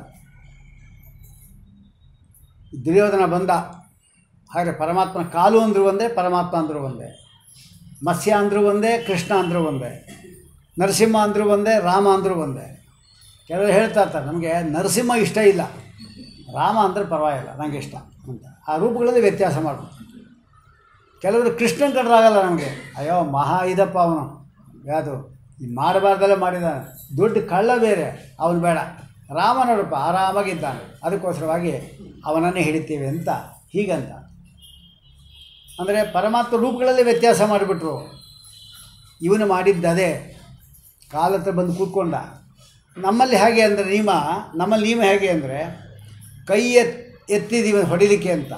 ದುರ್ಯೋಧನ ಬಂದ ಹಾಗೆ ಪರಮಾತ್ಮನ ಕಾಲು ಅಂದರೂ ಒಂದೇ ಪರಮಾತ್ಮ ಅಂದರೂ ಒಂದೇ ಮತ್ಸ್ಯ ಅಂದರೂ ಒಂದೇ ಕೃಷ್ಣ ಅಂದರೂ ಒಂದೇ ನರಸಿಂಹ ಅಂದರೂ ಒಂದೇ ರಾಮ ಅಂದರೂ ಒಂದೇ ಕೆಲವರು ಹೇಳ್ತಾ ಇರ್ತಾರೆ ನಮಗೆ ನರಸಿಂಹ ಇಷ್ಟ ಇಲ್ಲ ರಾಮ ಅಂದರೆ ಪರವಾಗಿಲ್ಲ ನನಗೆ ಇಷ್ಟ ಅಂತ ಆ ರೂಪಗಳಲ್ಲಿ ವ್ಯತ್ಯಾಸ ಮಾಡ್ಬೋದು ಕೆಲವರು ಕೃಷ್ಣನ್ ಕಂಡ್ರಾಗಲ್ಲ ನಮಗೆ ಅಯ್ಯೋ ಮಹಾ ಇದಪ್ಪ ಅವನು ಯಾವುದು ಈ ಮಾಡಬಾರ್ದೆಲ್ಲ ಮಾಡಿದ್ದಾನೆ ದುಡ್ಡು ಕಳ್ಳ ಬೇರೆ ಅವನು ಬೇಡ ರಾಮ ನೋಡಪ್ಪ ಆರಾಮಾಗಿದ್ದಾನೆ ಅದಕ್ಕೋಸ್ಕರವಾಗಿ ಅವನನ್ನೇ ಹಿಡಿತೀವಿ ಅಂತ ಹೀಗಂತ ಅಂದರೆ ಪರಮಾತ್ಮ ರೂಪಗಳಲ್ಲಿ ವ್ಯತ್ಯಾಸ ಮಾಡಿಬಿಟ್ರು ಇವನು ಮಾಡಿದ್ದದೇ ಕಾಲ ಹತ್ರ ಬಂದು ಕೂತ್ಕೊಂಡ ನಮ್ಮಲ್ಲಿ ಹೇಗೆ ಅಂದರೆ ನಿಯಮ ನಮ್ಮಲ್ಲಿ ನಿಯಮ ಹೇಗೆ ಅಂದರೆ ಕೈ ಎತ್ ಎತ್ತಿದ್ದೀವಿ ಹೊಡಿಲಿಕ್ಕೆ ಅಂತ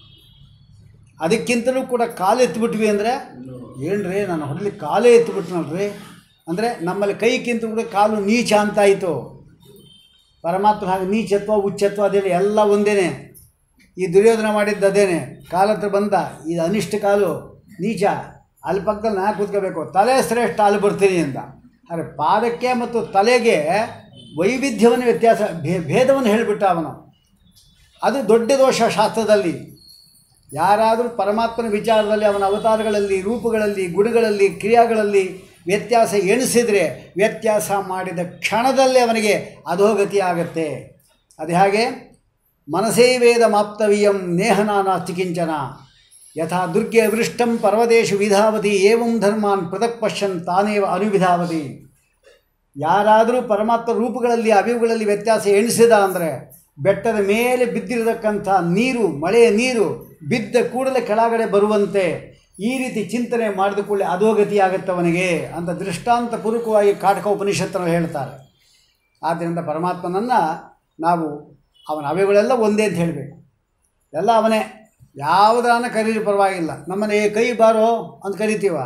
ಅದಕ್ಕಿಂತಲೂ ಕೂಡ ಕಾಲು ಎತ್ತಿಬಿಟ್ವಿ ಅಂದರೆ ಏನ್ರಿ ನಾನು ಹೊಡಿಲಿಕ್ಕೆ ಕಾಲೇ ಎತ್ತಿಬಿಟ್ನಲ್ರಿ ಅಂದರೆ ನಮ್ಮಲ್ಲಿ ಕೈಗಿಂತ ಕೂಡ ಕಾಲು ನೀಚ ಅಂತಾಯಿತು ಪರಮಾತ್ಮ ಹಾಗೆ ನೀಚತ್ವ ಉಚ್ಚತ್ವ ಅದೇನೆ ಎಲ್ಲ ಒಂದೇನೆ ಈ ದುರ್ಯೋಧನ ಮಾಡಿದ್ದು ಅದೇನೆ ಕಾಲ ಹತ್ರ ಬಂದ ಇದು ಅನಿಷ್ಟ ಕಾಲು ನೀಚ ಅಲ್ಲಿ ಪಕ್ಕದಲ್ಲಿ ನಾ ಕೂತ್ಕೋಬೇಕು ತಲೆ ಶ್ರೇಷ್ಠ ಅಲ್ಲಿ ಬರ್ತೀನಿ ಅಂತ ಆದರೆ ಪಾದಕ್ಕೆ ಮತ್ತು ತಲೆಗೆ ವೈವಿಧ್ಯವನ್ನು ವ್ಯತ್ಯಾಸ ಭೇ ಭೇದವನ್ನು ಹೇಳಿಬಿಟ್ಟ ಅವನು ಅದು ದೊಡ್ಡ ದೋಷ ಶಾಸ್ತ್ರದಲ್ಲಿ ಯಾರಾದರೂ ಪರಮಾತ್ಮನ ವಿಚಾರದಲ್ಲಿ ಅವನ ಅವತಾರಗಳಲ್ಲಿ ರೂಪಗಳಲ್ಲಿ ಗುಣಗಳಲ್ಲಿ ಕ್ರಿಯಾಗಳಲ್ಲಿ ವ್ಯತ್ಯಾಸ ಎಣಿಸಿದರೆ ವ್ಯತ್ಯಾಸ ಮಾಡಿದ ಕ್ಷಣದಲ್ಲೇ ಅವನಿಗೆ ಅಧೋಗತಿ ಆಗತ್ತೆ ಅದು ಹಾಗೆ ಮನಸೇ ವೇದ ಮಾಪ್ತವ್ಯಂ ನೇಹನಾನಾಸ್ತಿ ಕಿಂಚನ ಯಥಾ ದುರ್ಗೆ ವೃಷ್ಟಂ ಪರ್ವದೇಶು ವಿಧಾವತಿ ಏವಂ ಧರ್ಮಾನ್ ಪೃಥಕ್ ಪಶ್ಯನ್ ತಾನೇವ ಅನುವಿಧಾವತಿ ಯಾರಾದರೂ ಪರಮಾತ್ಮ ರೂಪಗಳಲ್ಲಿ ಅವಿವುಗಳಲ್ಲಿ ವ್ಯತ್ಯಾಸ ಎಣಿಸಿದ ಅಂದರೆ ಬೆಟ್ಟದ ಮೇಲೆ ಬಿದ್ದಿರತಕ್ಕಂಥ ನೀರು ಮಳೆಯ ನೀರು ಬಿದ್ದ ಕೂಡಲೇ ಕೆಳಗಡೆ ಬರುವಂತೆ ಈ ರೀತಿ ಚಿಂತನೆ ಮಾಡಿದ ಕೂಡಲೇ ಅಧೋಗತಿ ಆಗುತ್ತೆ ಅವನಿಗೆ ಅಂತ ದೃಷ್ಟಾಂತ ಪೂರ್ವಕವಾಗಿ ಕಾಟಕ ಉಪನಿಷತ್ತರಲ್ಲಿ ಹೇಳ್ತಾರೆ ಆದ್ದರಿಂದ ಪರಮಾತ್ಮನನ್ನು ನಾವು ಅವನ ಅವಯವಗಳೆಲ್ಲ ಒಂದೇ ಅಂತ ಹೇಳಬೇಕು ಎಲ್ಲ ಅವನೇ ಯಾವುದನ್ನ ಕರೀಲಿ ಪರವಾಗಿಲ್ಲ ನಮ್ಮನೆ ಏ ಕೈ ಬಾರೋ ಅಂತ ಕರಿತೀವ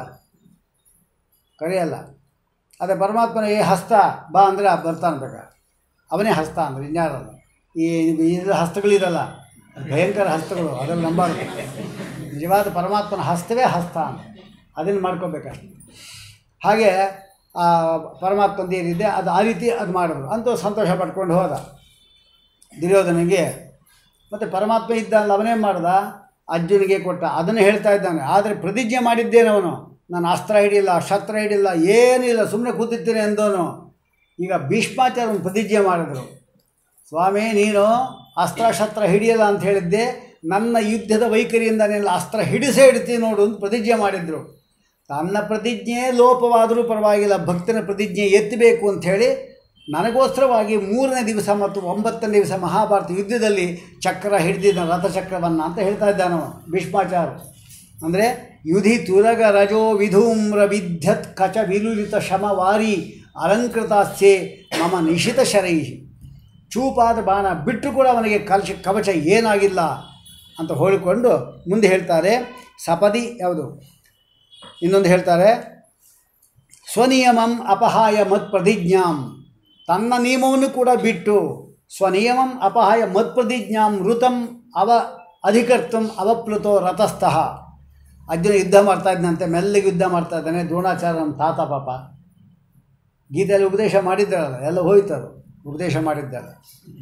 ಕರೆಯಲ್ಲ ಅದೇ ಪರಮಾತ್ಮನ ಏ ಹಸ್ತ ಬಾ ಅಂದರೆ ಬರ್ತಾನೆ ಬೇಕ ಅವನೇ ಹಸ್ತ ಅಂದರೆ ಇನ್ಯಾರಲ್ಲ ಈ ಇದು ಹಸ್ತಗಳಿರಲ್ಲ ಭಯಂಕರ ಹಸ್ತಗಳು ಅದನ್ನು ನಂಬಾರ್ದು ನಿಜವಾದ ಪರಮಾತ್ಮನ ಹಸ್ತವೇ ಹಸ್ತ ಅಂತ ಅದನ್ನು ಮಾಡ್ಕೋಬೇಕಷ್ಟೆ ಹಾಗೆ ಆ ಪರಮಾತ್ಮಂದು ಏನಿದೆ ಅದು ಆ ರೀತಿ ಅದು ಮಾಡಿದ್ರು ಅಂತೂ ಸಂತೋಷ ಪಡ್ಕೊಂಡು ಹೋದ ದುರ್ಯೋಧನಿಗೆ ಮತ್ತು ಪರಮಾತ್ಮ ಇದ್ದಲ್ಲ ಅವನೇ ಮಾಡ್ದ ಅರ್ಜುನಿಗೆ ಕೊಟ್ಟ ಅದನ್ನು ಹೇಳ್ತಾ ಇದ್ದಾನೆ ಆದರೆ ಪ್ರತಿಜ್ಞೆ ಮಾಡಿದ್ದೇನೆ ಅವನು ನಾನು ಅಸ್ತ್ರ ಹಿಡಿಯಿಲ್ಲ ಶಸ್ತ್ರ ಹಿಡಿಯಿಲ್ಲ ಏನಿಲ್ಲ ಸುಮ್ಮನೆ ಕೂತಿದ್ದೇನೆ ಎಂದೋನು ಈಗ ಭೀಷ್ಮಾಚಾರ್ಯನ ಪ್ರತಿಜ್ಞೆ ಮಾಡಿದ್ರು ಸ್ವಾಮಿ ನೀನು ಅಸ್ತ್ರ ಶಸ್ತ್ರ ಹಿಡಿಯಲ್ಲ ಅಂತ ಹೇಳಿದ್ದೆ ನನ್ನ ಯುದ್ಧದ ವೈಖರಿಯಿಂದ ನೀನು ಅಸ್ತ್ರ ಹಿಡಿಸೇ ಹಿಡ್ತೀನಿ ನೋಡು ಅಂತ ಪ್ರತಿಜ್ಞೆ ಮಾಡಿದ್ರು ತನ್ನ ಪ್ರತಿಜ್ಞೆ ಲೋಪವಾದರೂ ಪರವಾಗಿಲ್ಲ ಭಕ್ತನ ಪ್ರತಿಜ್ಞೆ ಎತ್ತಬೇಕು ಅಂಥೇಳಿ ನನಗೋಸ್ಕರವಾಗಿ ಮೂರನೇ ದಿವಸ ಮತ್ತು ಒಂಬತ್ತನೇ ದಿವಸ ಮಹಾಭಾರತ ಯುದ್ಧದಲ್ಲಿ ಚಕ್ರ ಹಿಡಿದಿದ್ದ ರಥಚಕ್ರವನ್ನು ಅಂತ ಹೇಳ್ತಾ ಇದ್ದಾನವ ಭೀಷ್ಮಾಚಾರ್ಯ ಅಂದರೆ ಯುಧಿ ತುರಗ ರಜೋ ವಿಧೂಮ್ರ ವಿದ್ಯತ್ ಕಚ ವಿಲುಲಿತ ಶಮವಾರಿ ಅಲಂಕೃತಾಸ್ಯೆ ಮಮ ನಿಶಿತ ಶರೈ ಚೂಪಾದ ಬಾಣ ಬಿಟ್ಟು ಕೂಡ ಅವನಿಗೆ ಕಲಶ ಕವಚ ಏನಾಗಿಲ್ಲ ಅಂತ ಹೇಳಿಕೊಂಡು ಮುಂದೆ ಹೇಳ್ತಾರೆ ಸಪದಿ ಯಾವುದು ಇನ್ನೊಂದು ಹೇಳ್ತಾರೆ ಸ್ವನಿಯಮಂ ಅಪಹಾಯ ಮತ್ ಪ್ರತಿಜ್ಞಾಂ ತನ್ನ ನಿಯಮವನ್ನು ಕೂಡ ಬಿಟ್ಟು ಸ್ವನಿಯಮಂ ಅಪಹಾಯ ಮತ್ ಪ್ರತಿಜ್ಞಾಂ ಋತಂ ಅವ ಅಧಿಕರ್ತಂ ಅವಪ್ಲುತೋ ರಥಸ್ಥಃ ಅರ್ಜುನ ಯುದ್ಧ ಮಾಡ್ತಾ ಇದ್ದಂತೆ ಮೆಲ್ಲಗೆ ಯುದ್ಧ ಮಾಡ್ತಾ ಇದ್ದಾನೆ ದ್ರೋಣಾಚಾರ್ಯ ನಮ್ಮ ತಾತ ಪಾಪ ಗೀತೆಯಲ್ಲಿ ಉಪದೇಶ ಮಾಡಿದ್ದಾರಲ್ಲ ಎಲ್ಲ ಹೋಯ್ತರು ಉಪದೇಶ ಮಾಡಿದ್ದಾರೆ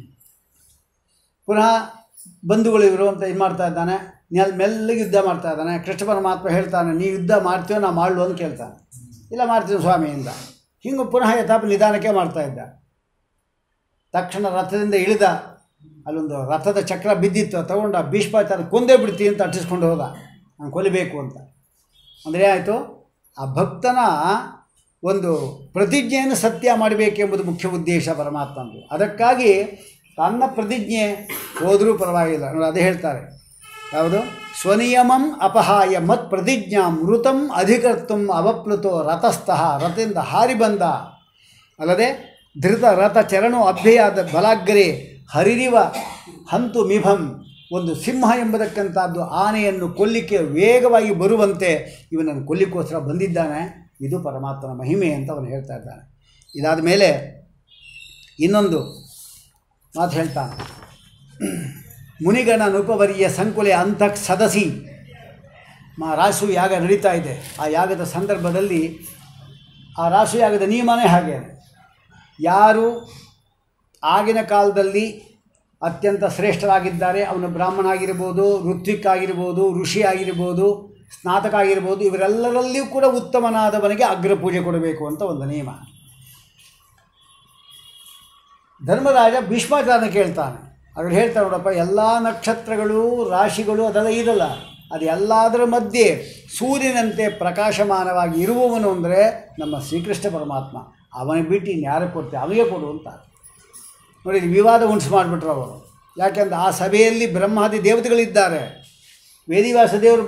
ಪುನಃ ಬಂಧುಗಳು ಇವರು ಅಂತ ಇದು ಮಾಡ್ತಾ ಇದ್ದಾನೆ ನೆಲ್ ಮೆಲ್ಲಗೆ ಯುದ್ಧ ಮಾಡ್ತಾ ಇದ್ದಾನೆ ಕೃಷ್ಣ ಪರಮಾತ್ಮ ಹೇಳ್ತಾನೆ ನೀ ಯುದ್ಧ ಮಾಡ್ತೀವೋ ನಾ ಮಾಡ್ಲು ಅಂತ ಕೇಳ್ತಾನೆ ಇಲ್ಲ ಮಾಡ್ತೀನಿ ಸ್ವಾಮಿಯಿಂದ ಹಿಂಗೆ ಪುನಃ ಯಥಾಪ ನಿಧಾನಕ್ಕೆ ಮಾಡ್ತಾ ಇದ್ದ ತಕ್ಷಣ ರಥದಿಂದ ಇಳಿದ ಅಲ್ಲೊಂದು ರಥದ ಚಕ್ರ ಬಿದ್ದಿತ್ತು ತಗೊಂಡ ಭೀಷ್ಮಾಚಾರ್ಯ ಕೊಂದೇ ಬಿಡ್ತೀನಿ ಅಂತ ಅಟ್ಟಿಸ್ಕೊಂಡು ಹೋದ ನಾನು ಕೊಲಿಬೇಕು ಅಂತ ಅಂದರೆ ಆಯಿತು ಆ ಭಕ್ತನ ಒಂದು ಪ್ರತಿಜ್ಞೆಯನ್ನು ಸತ್ಯ ಮಾಡಬೇಕೆಂಬುದು ಮುಖ್ಯ ಉದ್ದೇಶ ಪರಮಾತ್ಮಂದು ಅದಕ್ಕಾಗಿ ತನ್ನ ಪ್ರತಿಜ್ಞೆ ಹೋದರೂ ಪರವಾಗಿಲ್ಲ ನೋಡಿ ಅದೇ ಹೇಳ್ತಾರೆ ಯಾವುದು ಸ್ವನಿಯಮಂ ಅಪಹಾಯ ಮತ್ ಪ್ರತಿಜ್ಞಾ ಮೃತಂ ಅಧಿಕರ್ತಂ ಅವಪ್ಲುತೋ ರಥಸ್ಥಃ ರಥದಿಂದ ಹಾರಿ ಬಂದ ಅಲ್ಲದೆ ಧೃತ ರಥ ಚರಣೋ ಅಭ್ಯಯಾದ ಬಲಾಗ್ರೆ ಹರಿರಿವ ಹಂತು ಮಿಭಂ ಒಂದು ಸಿಂಹ ಎಂಬುದಕ್ಕಂಥದ್ದು ಆನೆಯನ್ನು ಕೊಲ್ಲಿಕ್ಕೆ ವೇಗವಾಗಿ ಬರುವಂತೆ ಇವನನ್ನು ಕೊಲ್ಲಿಕ್ಕೋಸ್ಕರ ಬಂದಿದ್ದಾನೆ ಇದು ಪರಮಾತ್ಮನ ಮಹಿಮೆ ಅಂತ ಅವನು ಹೇಳ್ತಾ ಇದ್ದಾನೆ ಇದಾದ ಮೇಲೆ ಇನ್ನೊಂದು ಮಾತು ಹೇಳ್ತಾನೆ ಮುನಿಗಣ ನೃಪವರಿಯ ಸಂಕುಲೆ ಅಂತಃ ಸದಸಿ ಮಾ ರಾಸು ಯಾಗ ನಡೀತಾ ಇದೆ ಆ ಯಾಗದ ಸಂದರ್ಭದಲ್ಲಿ ಆ ರಾಸು ಯಾಗದ ನಿಯಮನೇ ಹಾಗೆ ಯಾರು ಆಗಿನ ಕಾಲದಲ್ಲಿ ಅತ್ಯಂತ ಶ್ರೇಷ್ಠರಾಗಿದ್ದಾರೆ ಅವನು ಬ್ರಾಹ್ಮಣ ಆಗಿರ್ಬೋದು ಋತ್ವಿಕ್ ಆಗಿರ್ಬೋದು ಋಷಿ ಆಗಿರ್ಬೋದು ಸ್ನಾತಕ ಆಗಿರ್ಬೋದು ಇವರೆಲ್ಲರಲ್ಲಿಯೂ ಕೂಡ ಉತ್ತಮನಾದವನಿಗೆ ಅಗ್ರ ಪೂಜೆ ಕೊಡಬೇಕು ಅಂತ ಒಂದು ನಿಯಮ ಧರ್ಮರಾಜ ಭೀಷ್ಮಾಚಾರ್ಯನ ಕೇಳ್ತಾನೆ ಅವ್ರು ಹೇಳ್ತಾರೆ ನೋಡಪ್ಪ ಎಲ್ಲ ನಕ್ಷತ್ರಗಳು ರಾಶಿಗಳು ಅದೆಲ್ಲ ಇರಲ್ಲ ಅದು ಎಲ್ಲದರ ಮಧ್ಯೆ ಸೂರ್ಯನಂತೆ ಪ್ರಕಾಶಮಾನವಾಗಿ ಇರುವವನು ಅಂದರೆ ನಮ್ಮ ಶ್ರೀಕೃಷ್ಣ ಪರಮಾತ್ಮ ಅವನಿಗೆ ಬಿಟ್ಟು ಇನ್ಯಾರು ಕೊಡ್ತೆ ಅವನಿಗೆ ಕೊಡು ಅಂತ ನೋಡಿ ಇದು ವಿವಾದ ಉಂಟು ಮಾಡಿಬಿಟ್ರು ಅವರು ಯಾಕೆಂದ್ರೆ ಆ ಸಭೆಯಲ್ಲಿ ಬ್ರಹ್ಮಾದಿ ದೇವತೆಗಳಿದ್ದಾರೆ ವೇದಿವ್ಯಾಸ ದೇವರು